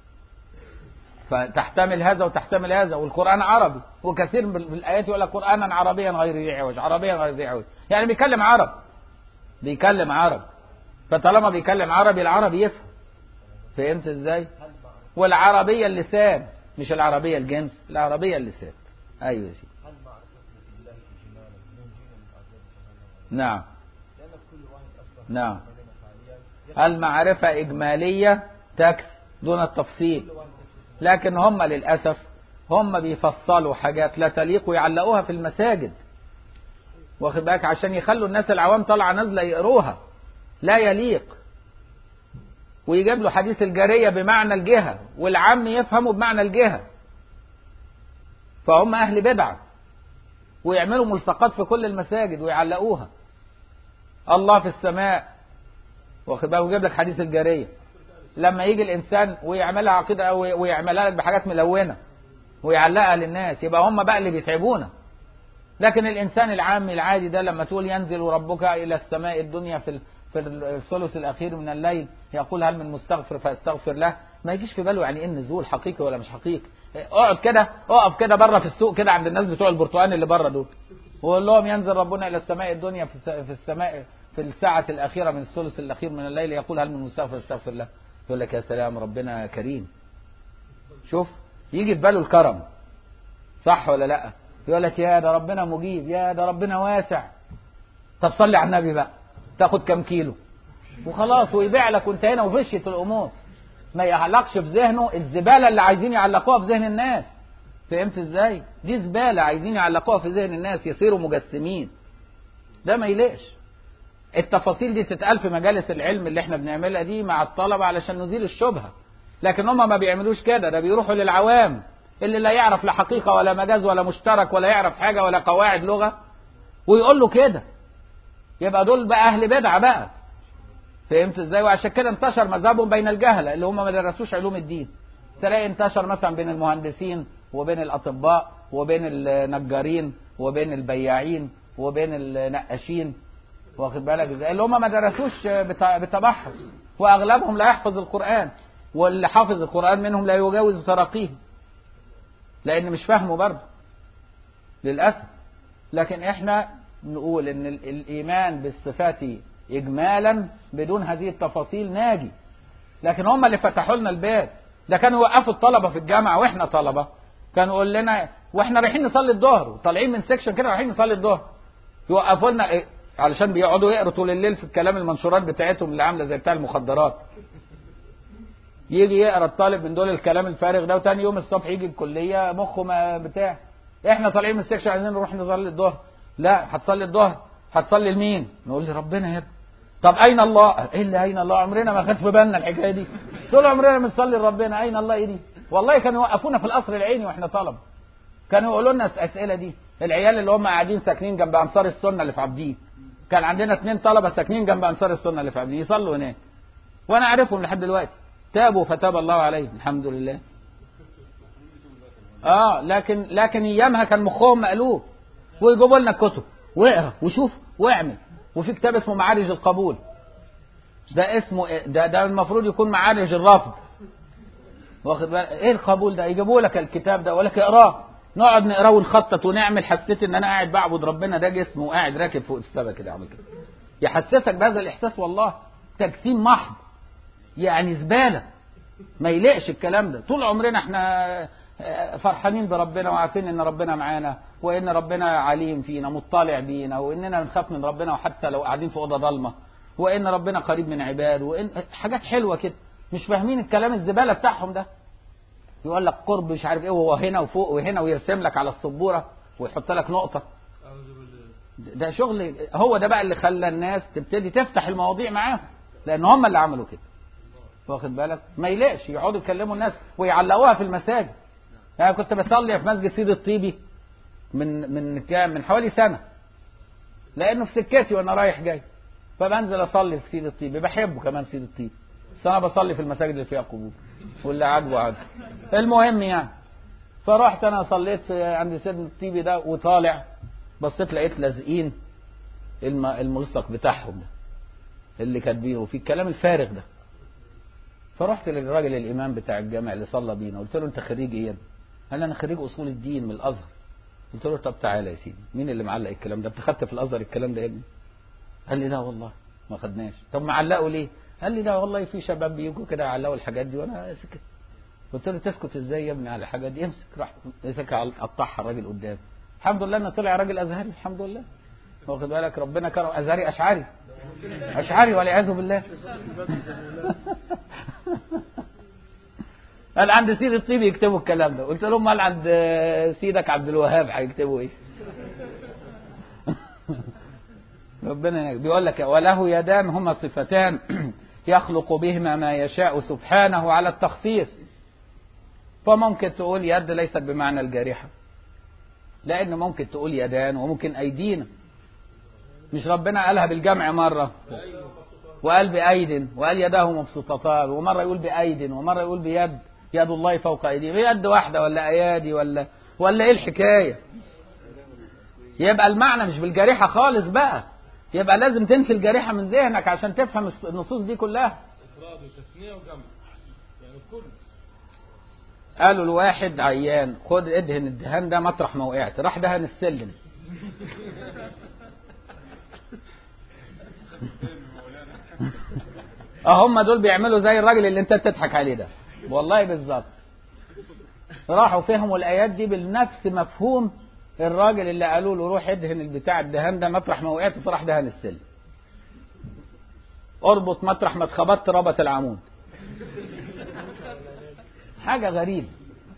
فتحتمل هذا وتحتمل هذا والقرآن عربي وكثير من الآيات يقول لك قرآنا عربيا غير ذي عوج عربيا غير ذي عوج يعني بيكلم عرب بيكلم عرب فطالما بيكلم عربي العربي يفهم فهمت ازاي والعربية اللسان مش العربية الجنس العربية اللسان ايوه يا سيدي هل معرفة بالله إجمالا منجينا من عذاب جهنم نعم لأن كل واحد أصلا نعم حاليا المعرفة إجمالية تكفي دون التفصيل لكن هم للأسف هم بيفصلوا حاجات لا تليق ويعلقوها في المساجد واخد بالك عشان يخلوا الناس العوام طالعة نازلة يقروها لا يليق ويجيب له حديث الجارية بمعنى الجهة والعام يفهمه بمعنى الجهة فهم أهل بدعة ويعملوا ملصقات في كل المساجد ويعلقوها الله في السماء واخد بالك ويجيب لك حديث الجارية لما يجي الإنسان ويعملها عقيدة أو ويعملها لك بحاجات ملونة ويعلقها للناس يبقى هم بقى اللي بيتعبونا لكن الإنسان العامي العادي ده لما تقول ينزل ربك إلى السماء الدنيا في ال- في الثلث الأخير من الليل يقول هل من مستغفر فاستغفر له ما يجيش في باله يعني ايه النزول حقيقي ولا مش حقيقي اقعد كده اقف كده بره في السوق كده عند الناس بتوع البرتقال اللي بره دول وقول لهم ينزل ربنا الى السماء الدنيا في الس- في السماء في الساعة الأخيرة من الثلث الأخير من الليل يقول هل من مستغفر استغفر له يقول لك يا سلام ربنا كريم شوف يجي في باله الكرم صح ولا لا يقول لك يا ده ربنا مجيب يا ده ربنا واسع طب صلي على النبي بقى تاخد كام كيلو وخلاص ويبيع لك وانتهينا وفشت الامور ما يعلقش في ذهنه الزباله اللي عايزين يعلقوها في ذهن الناس فهمت ازاي دي زباله عايزين يعلقوها في ذهن الناس يصيروا مجسمين ده ما يليقش التفاصيل دي تتقال في مجالس العلم اللي احنا بنعملها دي مع الطلبه علشان نزيل الشبهه لكن هم ما بيعملوش كده ده بيروحوا للعوام اللي لا يعرف لا حقيقه ولا مجاز ولا مشترك ولا يعرف حاجه ولا قواعد لغه ويقول له كده يبقى دول بقى اهل بدعه بقى فهمت ازاي وعشان كده انتشر مذهبهم بين الجهله اللي هم ما درسوش علوم الدين تلاقي انتشر مثلا بين المهندسين وبين الاطباء وبين النجارين وبين البياعين وبين النقاشين واخد بالك ازاي اللي هم ما درسوش بت- بتبحر واغلبهم لا يحفظ القران واللي حافظ القران منهم لا يجاوز تراقيه لان مش فاهمه برضه للاسف لكن احنا نقول ان ال- الايمان بالصفات اجمالا بدون هذه التفاصيل ناجي لكن هم اللي فتحوا لنا الباب ده كانوا يوقفوا الطلبه في الجامعه واحنا طلبه كانوا يقول لنا واحنا رايحين نصلي الظهر وطالعين من سيكشن كده رايحين نصلي الظهر يوقفوا لنا إيه؟ علشان بيقعدوا يقروا طول الليل في الكلام المنشورات بتاعتهم اللي عامله زي بتاع المخدرات يجي يقرا الطالب من دول الكلام الفارغ ده وتاني يوم الصبح يجي الكليه مخه ما بتاع احنا طالعين من السكشن عايزين نروح نصلي الظهر لا هتصلي الظهر هتصلي لمين نقول لربنا يا ابني طب اين الله ايه اللي اين الله عمرنا ما خدت في بالنا الحكايه دي طول عمرنا بنصلي لربنا اين الله ايه دي والله كانوا يوقفونا في القصر العيني واحنا طلبه كانوا يقولوا لنا الاسئله دي العيال اللي هم قاعدين ساكنين جنب انصار السنه اللي في عابدين كان عندنا اثنين طلبه ساكنين جنب انصار السنه اللي في عابدين يصلوا هناك وانا عارفهم لحد دلوقتي تابوا فتاب الله عليهم الحمد لله اه لكن لكن ايامها كان مخهم مقلوب ويجيبوا لنا الكتب واقرا وشوف واعمل وفي كتاب اسمه معارج القبول ده اسمه إيه؟ ده ده المفروض يكون معارج الرفض واخد بالك ايه القبول ده يجيبوا لك الكتاب ده ولا اقراه نقعد نقراه ونخطط ونعمل حسيت ان انا قاعد بعبد ربنا ده جسم وقاعد راكب فوق السما كده عامل كده يحسسك بهذا الاحساس والله تجسيم محض يعني زباله ما يليقش الكلام ده طول عمرنا احنا آه، فرحانين بربنا وعارفين ان ربنا معانا وان ربنا عليم فينا مطلع بينا واننا بنخاف من ربنا وحتى لو قاعدين في اوضه ضلمه وان ربنا قريب من عباده وان حاجات حلوه كده مش فاهمين الكلام الزباله بتاعهم ده يقول لك قرب مش عارف ايه وهو هنا وفوق وهنا ويرسم لك على السبوره ويحط لك نقطه أعوذ بالله ده شغل هو ده بقى اللي خلى الناس تبتدي تفتح المواضيع معاهم لان هم اللي عملوا كده واخد بالك ما يلاقش يقعدوا يكلموا الناس ويعلقوها في المساجد انا كنت بصلي في مسجد سيد الطيبي من من كام من حوالي سنه لانه في سكتي وانا رايح جاي فبنزل اصلي في سيد الطيبي بحبه كمان سيد الطيبي بس انا بصلي في المساجد اللي فيها قبور واللي عاجبه عاجبه المهم يعني فرحت انا صليت في عند سيد الطيبي ده وطالع بصيت لقيت لازقين الم- الملصق بتاعهم ده اللي كاتبينه في الكلام الفارغ ده فرحت للراجل الامام بتاع الجامع اللي صلى بينا قلت له انت خريج ايه يا ابني؟ قال لي انا خريج اصول الدين من الازهر قلت له طب تعالى يا سيدي مين اللي معلق الكلام ده انت خدت في الازهر الكلام ده يا ابني قال لي لا والله ما خدناش طب معلقه ليه قال لي لا والله في شباب بيجوا كده يعلقوا الحاجات دي وانا سكت قلت له تسكت ازاي يا ابني على الحاجات دي امسك راح مسك قطعها الراجل قدام الحمد لله انه طلع راجل ازهري الحمد لله واخد بالك ربنا كرم ازهري اشعري اشعري والعياذ بالله قال عند سيد الطيبي يكتبوا الكلام ده قلت لهم قال عند سيدك عبد الوهاب هيكتبوا ايه ربنا يهديك. بيقول لك وله يدان هما صفتان يخلق بهما ما يشاء سبحانه على التخصيص فممكن تقول يد ليست بمعنى الجارحة لأن ممكن تقول يدان وممكن أيدينا مش ربنا قالها بالجمع مرة وقال بأيد وقال يداه مبسوطتان ومرة يقول بأيد ومرة يقول بيد يد الله فوق أيديهم يد واحدة ولا أيادي ولا ولا إيه الحكاية يبقى المعنى مش بالجارحة خالص بقى يبقى لازم تنفي الجارحة من ذهنك عشان تفهم النصوص دي كلها إفراد وتثنية وجمع يعني الكل قالوا الواحد عيان خد ادهن الدهان ده مطرح ما وقعت راح دهن السلم اه هم دول بيعملوا زي الراجل اللي انت بتضحك عليه ده والله بالظبط راحوا فهموا الايات دي بنفس مفهوم الراجل اللي قالوا له روح ادهن البتاع الدهان ده مطرح ما وقعت فراح دهن السلم اربط مطرح ما اتخبطت ربط العمود حاجة غريبة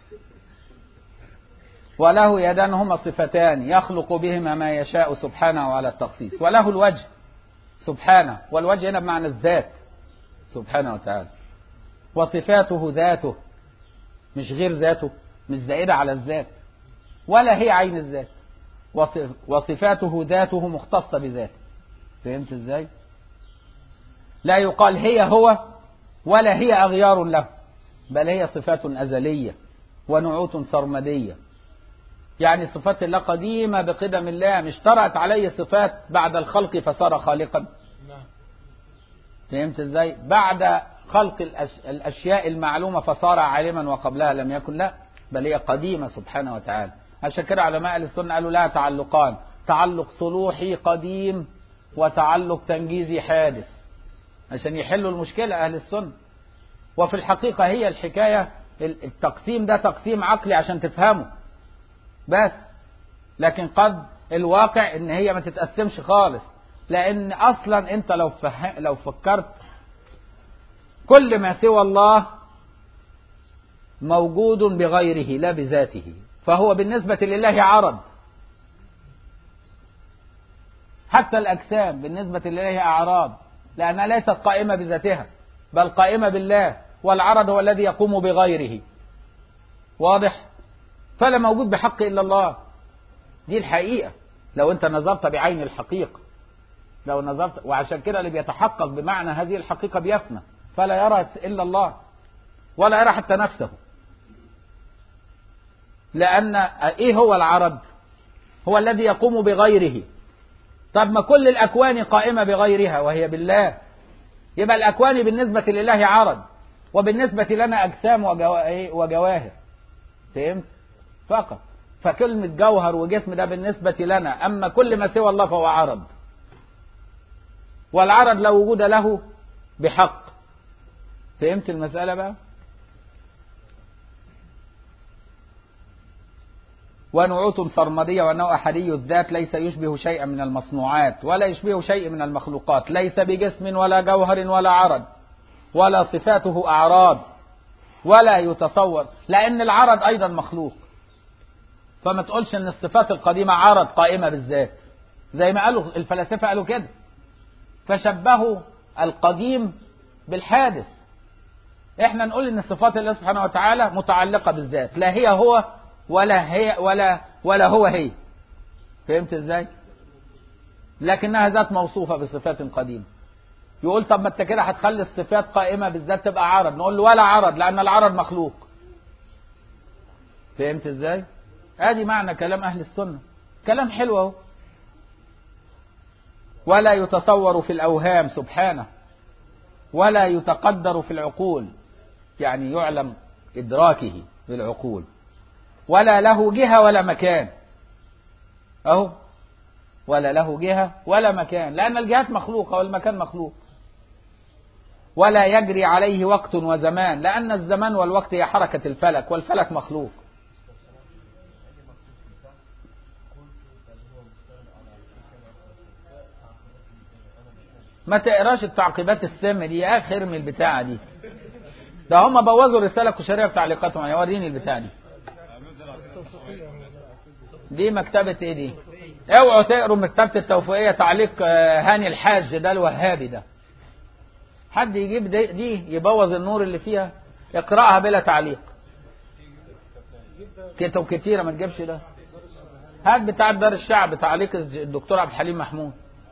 وله يدان هما صفتان يخلق بهما ما يشاء سبحانه على التخصيص وله الوجه سبحانه والوجه هنا بمعنى الذات سبحانه وتعالى وصفاته ذاته مش غير ذاته مش زائدة على الذات ولا هي عين الذات وصف وصفاته ذاته مختصة بذاته فهمت ازاي لا يقال هي هو ولا هي أغيار له بل هي صفات أزلية ونعوت سرمدية يعني صفات الله قديمة بقدم الله مش طرأت عليه صفات بعد الخلق فصار خالقا نعم فهمت ازاي بعد خلق الأش... الأشياء المعلومة فصار عالما وقبلها لم يكن لا بل هي قديمة سبحانه وتعالى عشان كده علماء أهل السنة قالوا لا تعلقان تعلق صلوحي قديم وتعلق تنجيزي حادث عشان يحلوا المشكلة أهل السنة وفي الحقيقة هي الحكاية التقسيم ده تقسيم عقلي عشان تفهمه بس لكن قد الواقع ان هي ما تتقسمش خالص لان اصلا انت لو فه... لو فكرت كل ما سوى الله موجود بغيره لا بذاته فهو بالنسبة لله عرض حتى الأجسام بالنسبة لله أعراض لأنها ليست قائمة بذاتها بل قائمة بالله والعرض هو الذي يقوم بغيره واضح فلا موجود بحق إلا الله دي الحقيقة لو أنت نظرت بعين الحقيقة لو نظرت وعشان كده اللي بيتحقق بمعنى هذه الحقيقة بيفنى فلا يرى إلا الله ولا يرى حتى نفسه لأن إيه هو العرض هو الذي يقوم بغيره طب ما كل الأكوان قائمة بغيرها وهي بالله يبقى الأكوان بالنسبة لله عرض وبالنسبة لنا أجسام وجوا- وجواهر فهمت فقط فكلمة جوهر وجسم ده بالنسبة لنا أما كل ما سوى الله فهو عرض والعرض لا وجود له بحق فهمت المسألة بقى ونعوت سرمدية وأنه أحدي الذات ليس يشبه شيئا من المصنوعات ولا يشبه شيء من المخلوقات ليس بجسم ولا جوهر ولا عرض ولا صفاته أعراض ولا يتصور لأن العرض أيضا مخلوق فما تقولش أن الصفات القديمة عرض قائمة بالذات زي ما قالوا الفلاسفة قالوا كده فشبهوا القديم بالحادث احنا نقول ان صفات الله سبحانه وتعالى متعلقة بالذات لا هي هو ولا هي ولا ولا هو هي فهمت ازاي لكنها ذات موصوفة بصفات قديمة يقول طب ما انت كده هتخلي الصفات قائمة بالذات تبقى عرض نقول له ولا عرض لان العرض مخلوق فهمت ازاي ادي معنى كلام اهل السنة كلام حلو اهو ولا يتصور في الاوهام سبحانه ولا يتقدر في العقول يعني يعلم ادراكه بالعقول ولا له جهة ولا مكان اهو ولا له جهة ولا مكان لأن الجهات مخلوقة والمكان مخلوق ولا يجري عليه وقت وزمان لأن الزمان والوقت هي حركة الفلك والفلك مخلوق ما تقراش التعقيبات السم دي يا اخي ارمي البتاعه دي ده هم بوظوا الرساله الكشريه بتعليقاتهم يعني وريني البتاعه دي دي مكتبة ايه دي اوعوا تقروا مكتبة التوفيقية تعليق آه، هاني الحاج ده الوهابي ده حد يجيب دي, دي يبوظ النور اللي فيها اقرأها بلا تعليق كتب كتيرة ما تجيبش ده هات بتاع دار الشعب تعليق الدكتور عبد الحليم محمود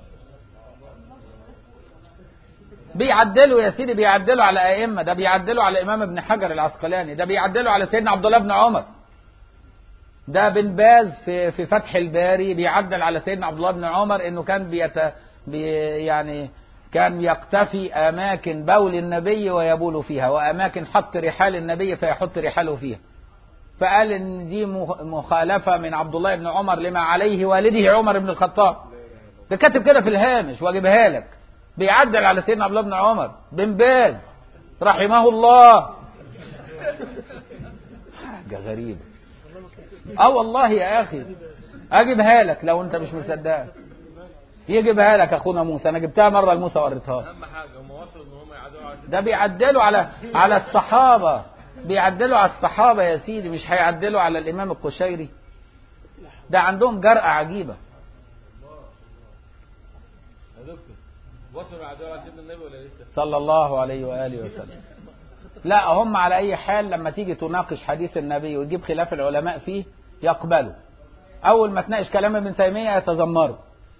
بيعدلوا يا سيدي بيعدلوا على أئمة ده بيعدلوا على الإمام ابن حجر العسقلاني ده بيعدلوا على سيدنا عبد الله بن عمر ده بن باز في في فتح الباري بيعدل على سيدنا عبد الله بن عمر انه كان بيت بي يعني كان يقتفي اماكن بول النبي ويبول فيها واماكن حط رحال النبي فيحط رحاله فيها فقال ان دي مخ- مخالفه من عبد الله بن عمر لما عليه والده عمر بن الخطاب ده كاتب كده في الهامش واجيبها لك بيعدل على سيدنا عبد الله بن عمر بن باز رحمه الله حاجه غريبه اه والله يا اخي اجيبها لك لو انت مش مصدقها يجيبها لك اخونا موسى انا جبتها مره لموسى وريتها اهم حاجه هم وصلوا ان هم يعدوا على ده بيعدلوا على على الصحابه بيعدلوا على الصحابه يا سيدي مش هيعدلوا على الامام القشيري ده عندهم جرأة عجيبة يا دكتور وصلوا يعدوا على سيدنا النبي ولا لسه؟ صلى الله عليه وآله وسلم لا هم على أي حال لما تيجي تناقش حديث النبي وتجيب خلاف العلماء فيه يقبلوا أول ما تناقش كلام ابن تيمية يتذمروا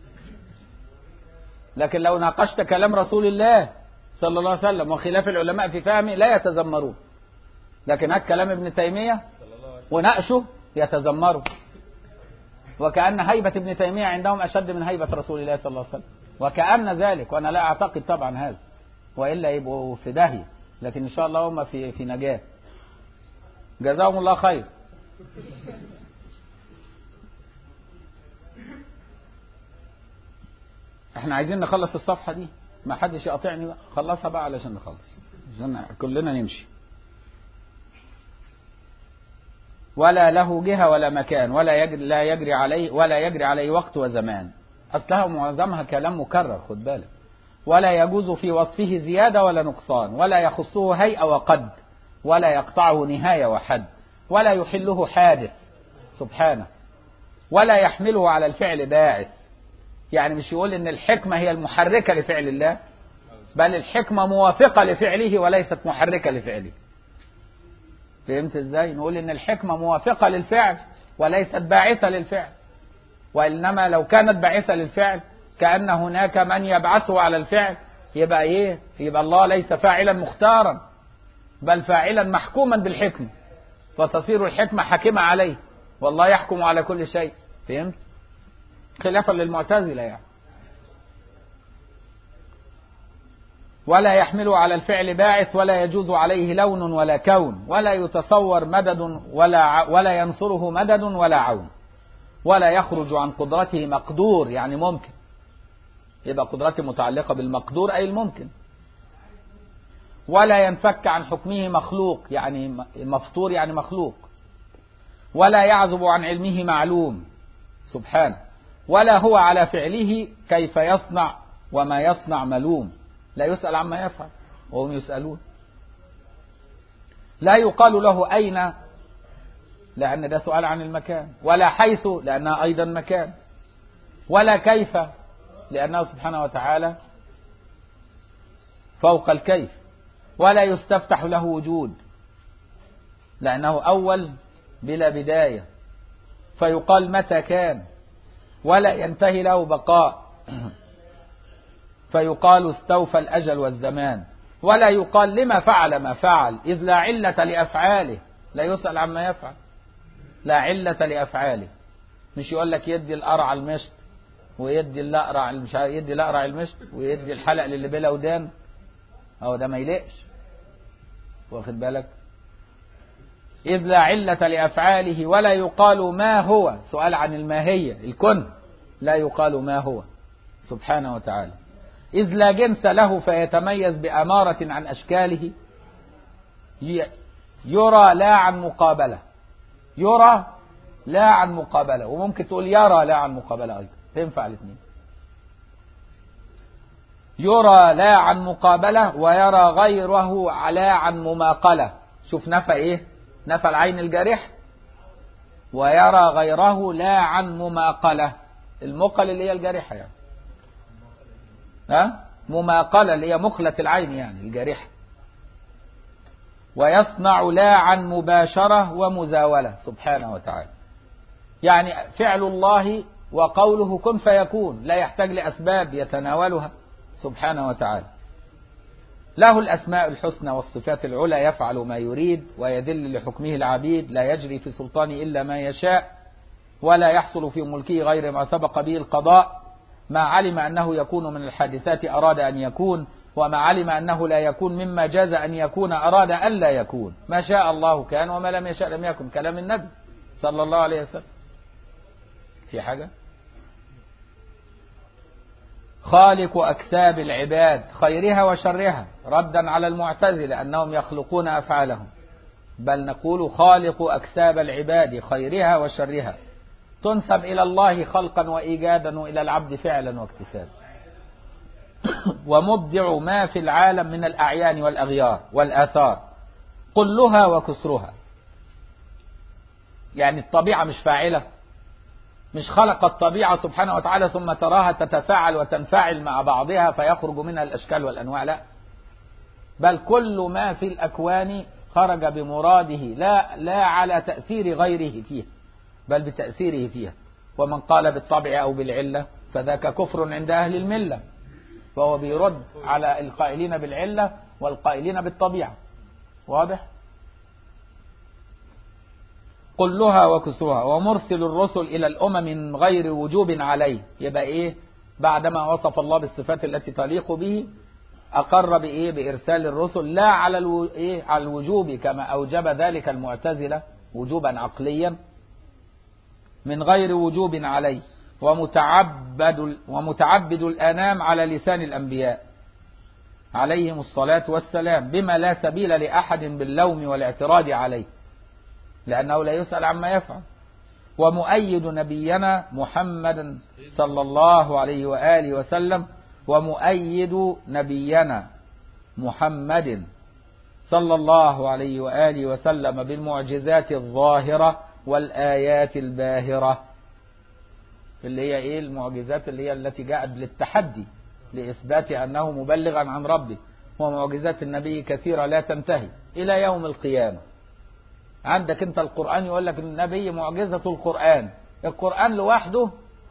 لكن لو ناقشت كلام رسول الله صلى الله عليه وسلم وخلاف العلماء في فهمه لا يتذمرون لكن هات كلام ابن تيمية وناقشه يتذمروا وكأن هيبة ابن تيمية عندهم أشد من هيبة رسول الله صلى الله عليه وسلم وكأن ذلك وأنا لا أعتقد طبعا هذا وإلا يبقوا في داهية لكن إن شاء الله هم في في نجاة جزاهم الله خير احنا عايزين نخلص الصفحة دي ما حدش يقاطعني بقى خلصها بقى علشان نخلص عشان كلنا نمشي ولا له جهة ولا مكان ولا يجري لا يجري عليه ولا يجري عليه وقت وزمان أصلها معظمها كلام مكرر خد بالك ولا يجوز في وصفه زيادة ولا نقصان ولا يخصه هيئة وقد ولا يقطعه نهاية وحد ولا يحله حادث سبحانه ولا يحمله على الفعل باعث يعني مش يقول ان الحكمة هي المحركة لفعل الله بل الحكمة موافقة لفعله وليست محركة لفعله فهمت ازاي نقول ان الحكمة موافقة للفعل وليست باعثة للفعل وإنما لو كانت باعثة للفعل كأن هناك من يبعثه على الفعل يبقى ايه يبقى الله ليس فاعلا مختارا بل فاعلا محكوما بالحكمة فتصير الحكمة حاكمة عليه والله يحكم على كل شيء فهمت خلافا للمعتزلة يعني ولا يحمل على الفعل باعث ولا يجوز عليه لون ولا كون ولا يتصور مدد ولا ع- ولا ينصره مدد ولا عون ولا يخرج عن قدرته مقدور يعني ممكن يبقى قدرته متعلقة بالمقدور أي الممكن ولا ينفك عن حكمه مخلوق يعني م- مفطور يعني مخلوق ولا يعزب عن علمه معلوم سبحانه ولا هو على فعله كيف يصنع وما يصنع ملوم لا يسأل عما يفعل وهم يسألون لا يقال له أين لأن ده سؤال عن المكان ولا حيث لأنها أيضا مكان ولا كيف لأنه سبحانه وتعالى فوق الكيف ولا يستفتح له وجود لأنه أول بلا بداية فيقال متى كان ولا ينتهي له بقاء فيقال استوفى الأجل والزمان ولا يقال لما فعل ما فعل إذ لا علة لأفعاله لا يسأل عما يفعل لا علة لأفعاله مش يقول لك يدي القرع المشط ويدي الأقرع مش عارف- يدي الأقرع المشط ويدي الحلق للي بلا ودان أو ده ما يلقش واخد بالك إذ لا علة لأفعاله ولا يقال ما هو سؤال عن الماهية الكن لا يقال ما هو سبحانه وتعالى إذ لا جنس له فيتميز بأمارة عن أشكاله ي- يرى لا عن مقابلة يرى لا عن مقابلة وممكن تقول يرى لا عن مقابلة أيضا تنفع الاثنين يرى لا عن مقابلة ويرى غيره لا عن مماقلة شوف نفى ايه نفى العين الجارح ويرى غيره لا عن مماقلة المقل اللي هي الجارحة يعني ها مماقلة اللي هي مخلة العين يعني الجارحة ويصنع لا عن مباشرة ومزاولة سبحانه وتعالى يعني فعل الله وقوله كن فيكون لا يحتاج لأسباب يتناولها سبحانه وتعالى له الأسماء الحسنى والصفات العلى يفعل ما يريد ويدل لحكمه العبيد لا يجري في سلطانه إلا ما يشاء ولا يحصل في ملكه غير ما سبق به القضاء ما علم أنه يكون من الحادثات أراد أن يكون وما علم أنه لا يكون مما جاز أن يكون أراد أن لا يكون ما شاء الله كان وما لم يشاء لم يكن كلام النبي صلى الله عليه وسلم في حاجة خالق أكساب العباد خيرها وشرها ردا على المعتزلة أنهم يخلقون أفعالهم بل نقول خالق أكساب العباد خيرها وشرها تنسب إلى الله خلقا وإيجادا وإلى العبد فعلا واكتسابا ومبدع ما في العالم من الأعيان والأغيار والآثار قلها وكسرها يعني الطبيعة مش فاعلة مش خلق الطبيعة سبحانه وتعالى ثم تراها تتفاعل وتنفعل مع بعضها فيخرج منها الأشكال والأنواع لا بل كل ما في الأكوان خرج بمراده لا لا على تأثير غيره فيها بل بتأثيره فيها ومن قال بالطبع أو بالعلة فذاك كفر عند أهل الملة فهو بيرد على القائلين بالعلة والقائلين بالطبيعة واضح قلها وكسرها ومرسل الرسل إلى الأمم من غير وجوب عليه يبقى إيه بعدما وصف الله بالصفات التي تليق به أقر بإيه بإرسال الرسل لا على الو... إيه على الوجوب كما أوجب ذلك المعتزلة وجوبا عقليا من غير وجوب عليه ومتعبد ومتعبد الأنام على لسان الأنبياء عليهم الصلاة والسلام بما لا سبيل لأحد باللوم والاعتراض عليه لأنه لا يسأل عما يفعل ومؤيد نبينا محمد صلى الله عليه وآله وسلم ومؤيد نبينا محمد صلى الله عليه وآله وسلم بالمعجزات الظاهرة والآيات الباهرة اللي هي إيه المعجزات اللي هي التي جاءت للتحدي لإثبات أنه مبلغا عن ربه ومعجزات النبي كثيرة لا تنتهي إلى يوم القيامة عندك انت القرآن يقول لك النبي معجزة القرآن القرآن لوحده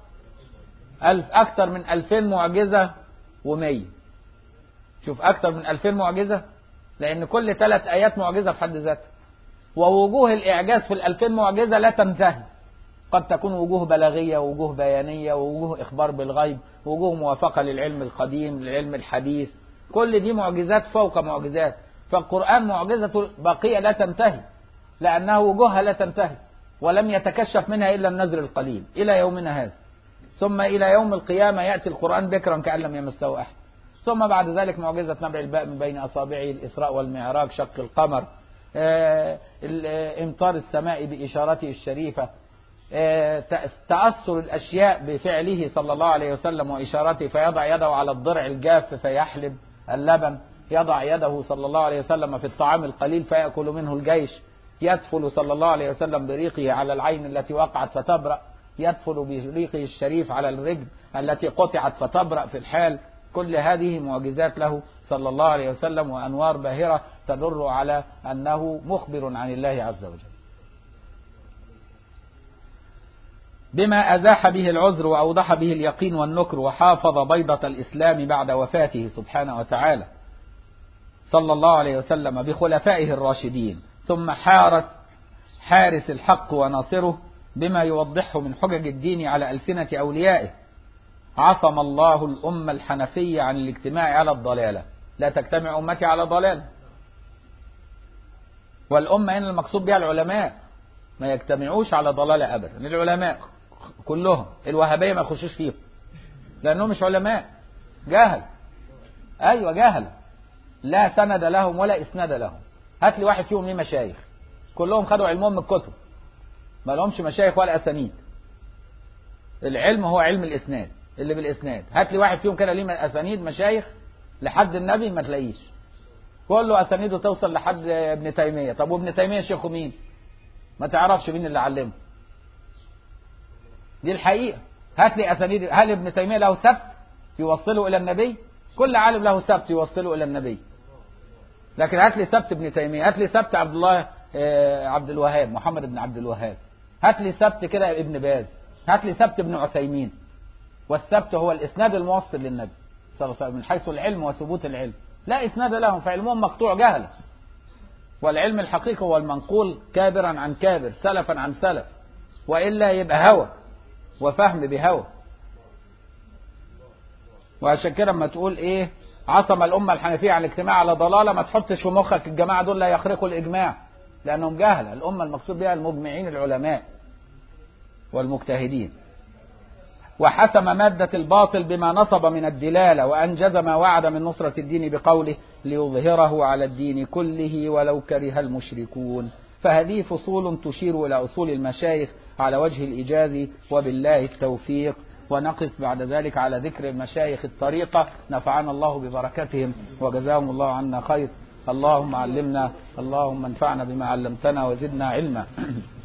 ألف أكثر من ألفين معجزة ومية شوف أكثر من ألفين معجزة لأن كل ثلاث آيات معجزة في حد ذاتها ووجوه الإعجاز في الألفين معجزة لا تنتهي قد تكون وجوه بلاغية ووجوه بيانية ووجوه إخبار بالغيب ووجوه موافقة للعلم القديم للعلم الحديث كل دي معجزات فوق معجزات فالقرآن معجزة بقية لا تنتهي لأنه وجوهها لا تنتهي ولم يتكشف منها إلا النذر القليل إلى يومنا هذا ثم إلى يوم القيامة يأتي القرآن بكرا كأن لم يمسه أحد ثم بعد ذلك معجزة نبع الباء من بين أصابعه الإسراء والمعراج شق القمر آه، إمطار السماء بإشارته الشريفة آه، تأثر الأشياء بفعله صلى الله عليه وسلم وإشارته فيضع يده على الضرع الجاف فيحلب اللبن يضع يده صلى الله عليه وسلم في الطعام القليل فيأكل منه الجيش يدفل صلى الله عليه وسلم بريقه على العين التي وقعت فتبرأ يدفل بريقه الشريف على الرجل التي قطعت فتبرأ في الحال كل هذه معجزات له صلى الله عليه وسلم وأنوار باهرة تدل على أنه مخبر عن الله عز وجل بما أزاح به العذر وأوضح به اليقين والنكر وحافظ بيضة الإسلام بعد وفاته سبحانه وتعالى صلى الله عليه وسلم بخلفائه الراشدين ثم حارس حارس الحق وناصره بما يوضحه من حجج الدين على ألسنة أوليائه عصم الله الأمة الحنفية عن الاجتماع على الضلالة لا تجتمع أمتي على ضلال والأمة هنا المقصود بها العلماء ما يجتمعوش على ضلالة أبدا العلماء كلهم الوهابية ما يخشوش فيهم لأنهم مش علماء جهل أيوة جهل لا سند لهم ولا إسناد لهم هات لي واحد فيهم ليه مشايخ كلهم خدوا علمهم من الكتب ما لهمش مشايخ ولا أسانيد العلم هو علم الإسناد اللي بالإسناد هات لي واحد فيهم كده ليه أسانيد مشايخ لحد النبي ما تلاقيش كله أسانيده توصل لحد ابن تيمية طب وابن تيمية شيخه مين ما تعرفش مين اللي علمه دي الحقيقة هات لي أسانيد هل ابن تيمية له سبت يوصله إلى النبي كل عالم له سبت يوصله الى النبي لكن هات لي سبت ابن تيميه هات لي سبت عبد الله آه، عبد الوهاب محمد بن عبد الوهاب هات لي سبت كده ابن باز هات لي سبت ابن عثيمين والسبت هو الاسناد الموصل للنبي صلى الله عليه وسلم من حيث العلم وثبوت العلم لا اسناد لهم فعلمهم مقطوع جهلا والعلم الحقيقي هو المنقول كابرا عن كابر سلفا عن سلف والا يبقى هوى وفهم بهوى وعشان كده اما تقول ايه عصم الامه الحنفيه عن الاجتماع على ضلاله ما تحطش في مخك الجماعه دول لا يخرقوا الاجماع لانهم جهله الامه المقصود بها المجمعين العلماء والمجتهدين وحسم مادة الباطل بما نصب من الدلالة وأنجز ما وعد من نصرة الدين بقوله ليظهره على الدين كله ولو كره المشركون فهذه فصول تشير إلى أصول المشايخ على وجه الإيجاز وبالله التوفيق ونقف بعد ذلك على ذكر المشايخ الطريقة نفعنا الله ببركتهم وجزاهم الله عنا خير اللهم علمنا اللهم انفعنا بما علمتنا وزدنا علما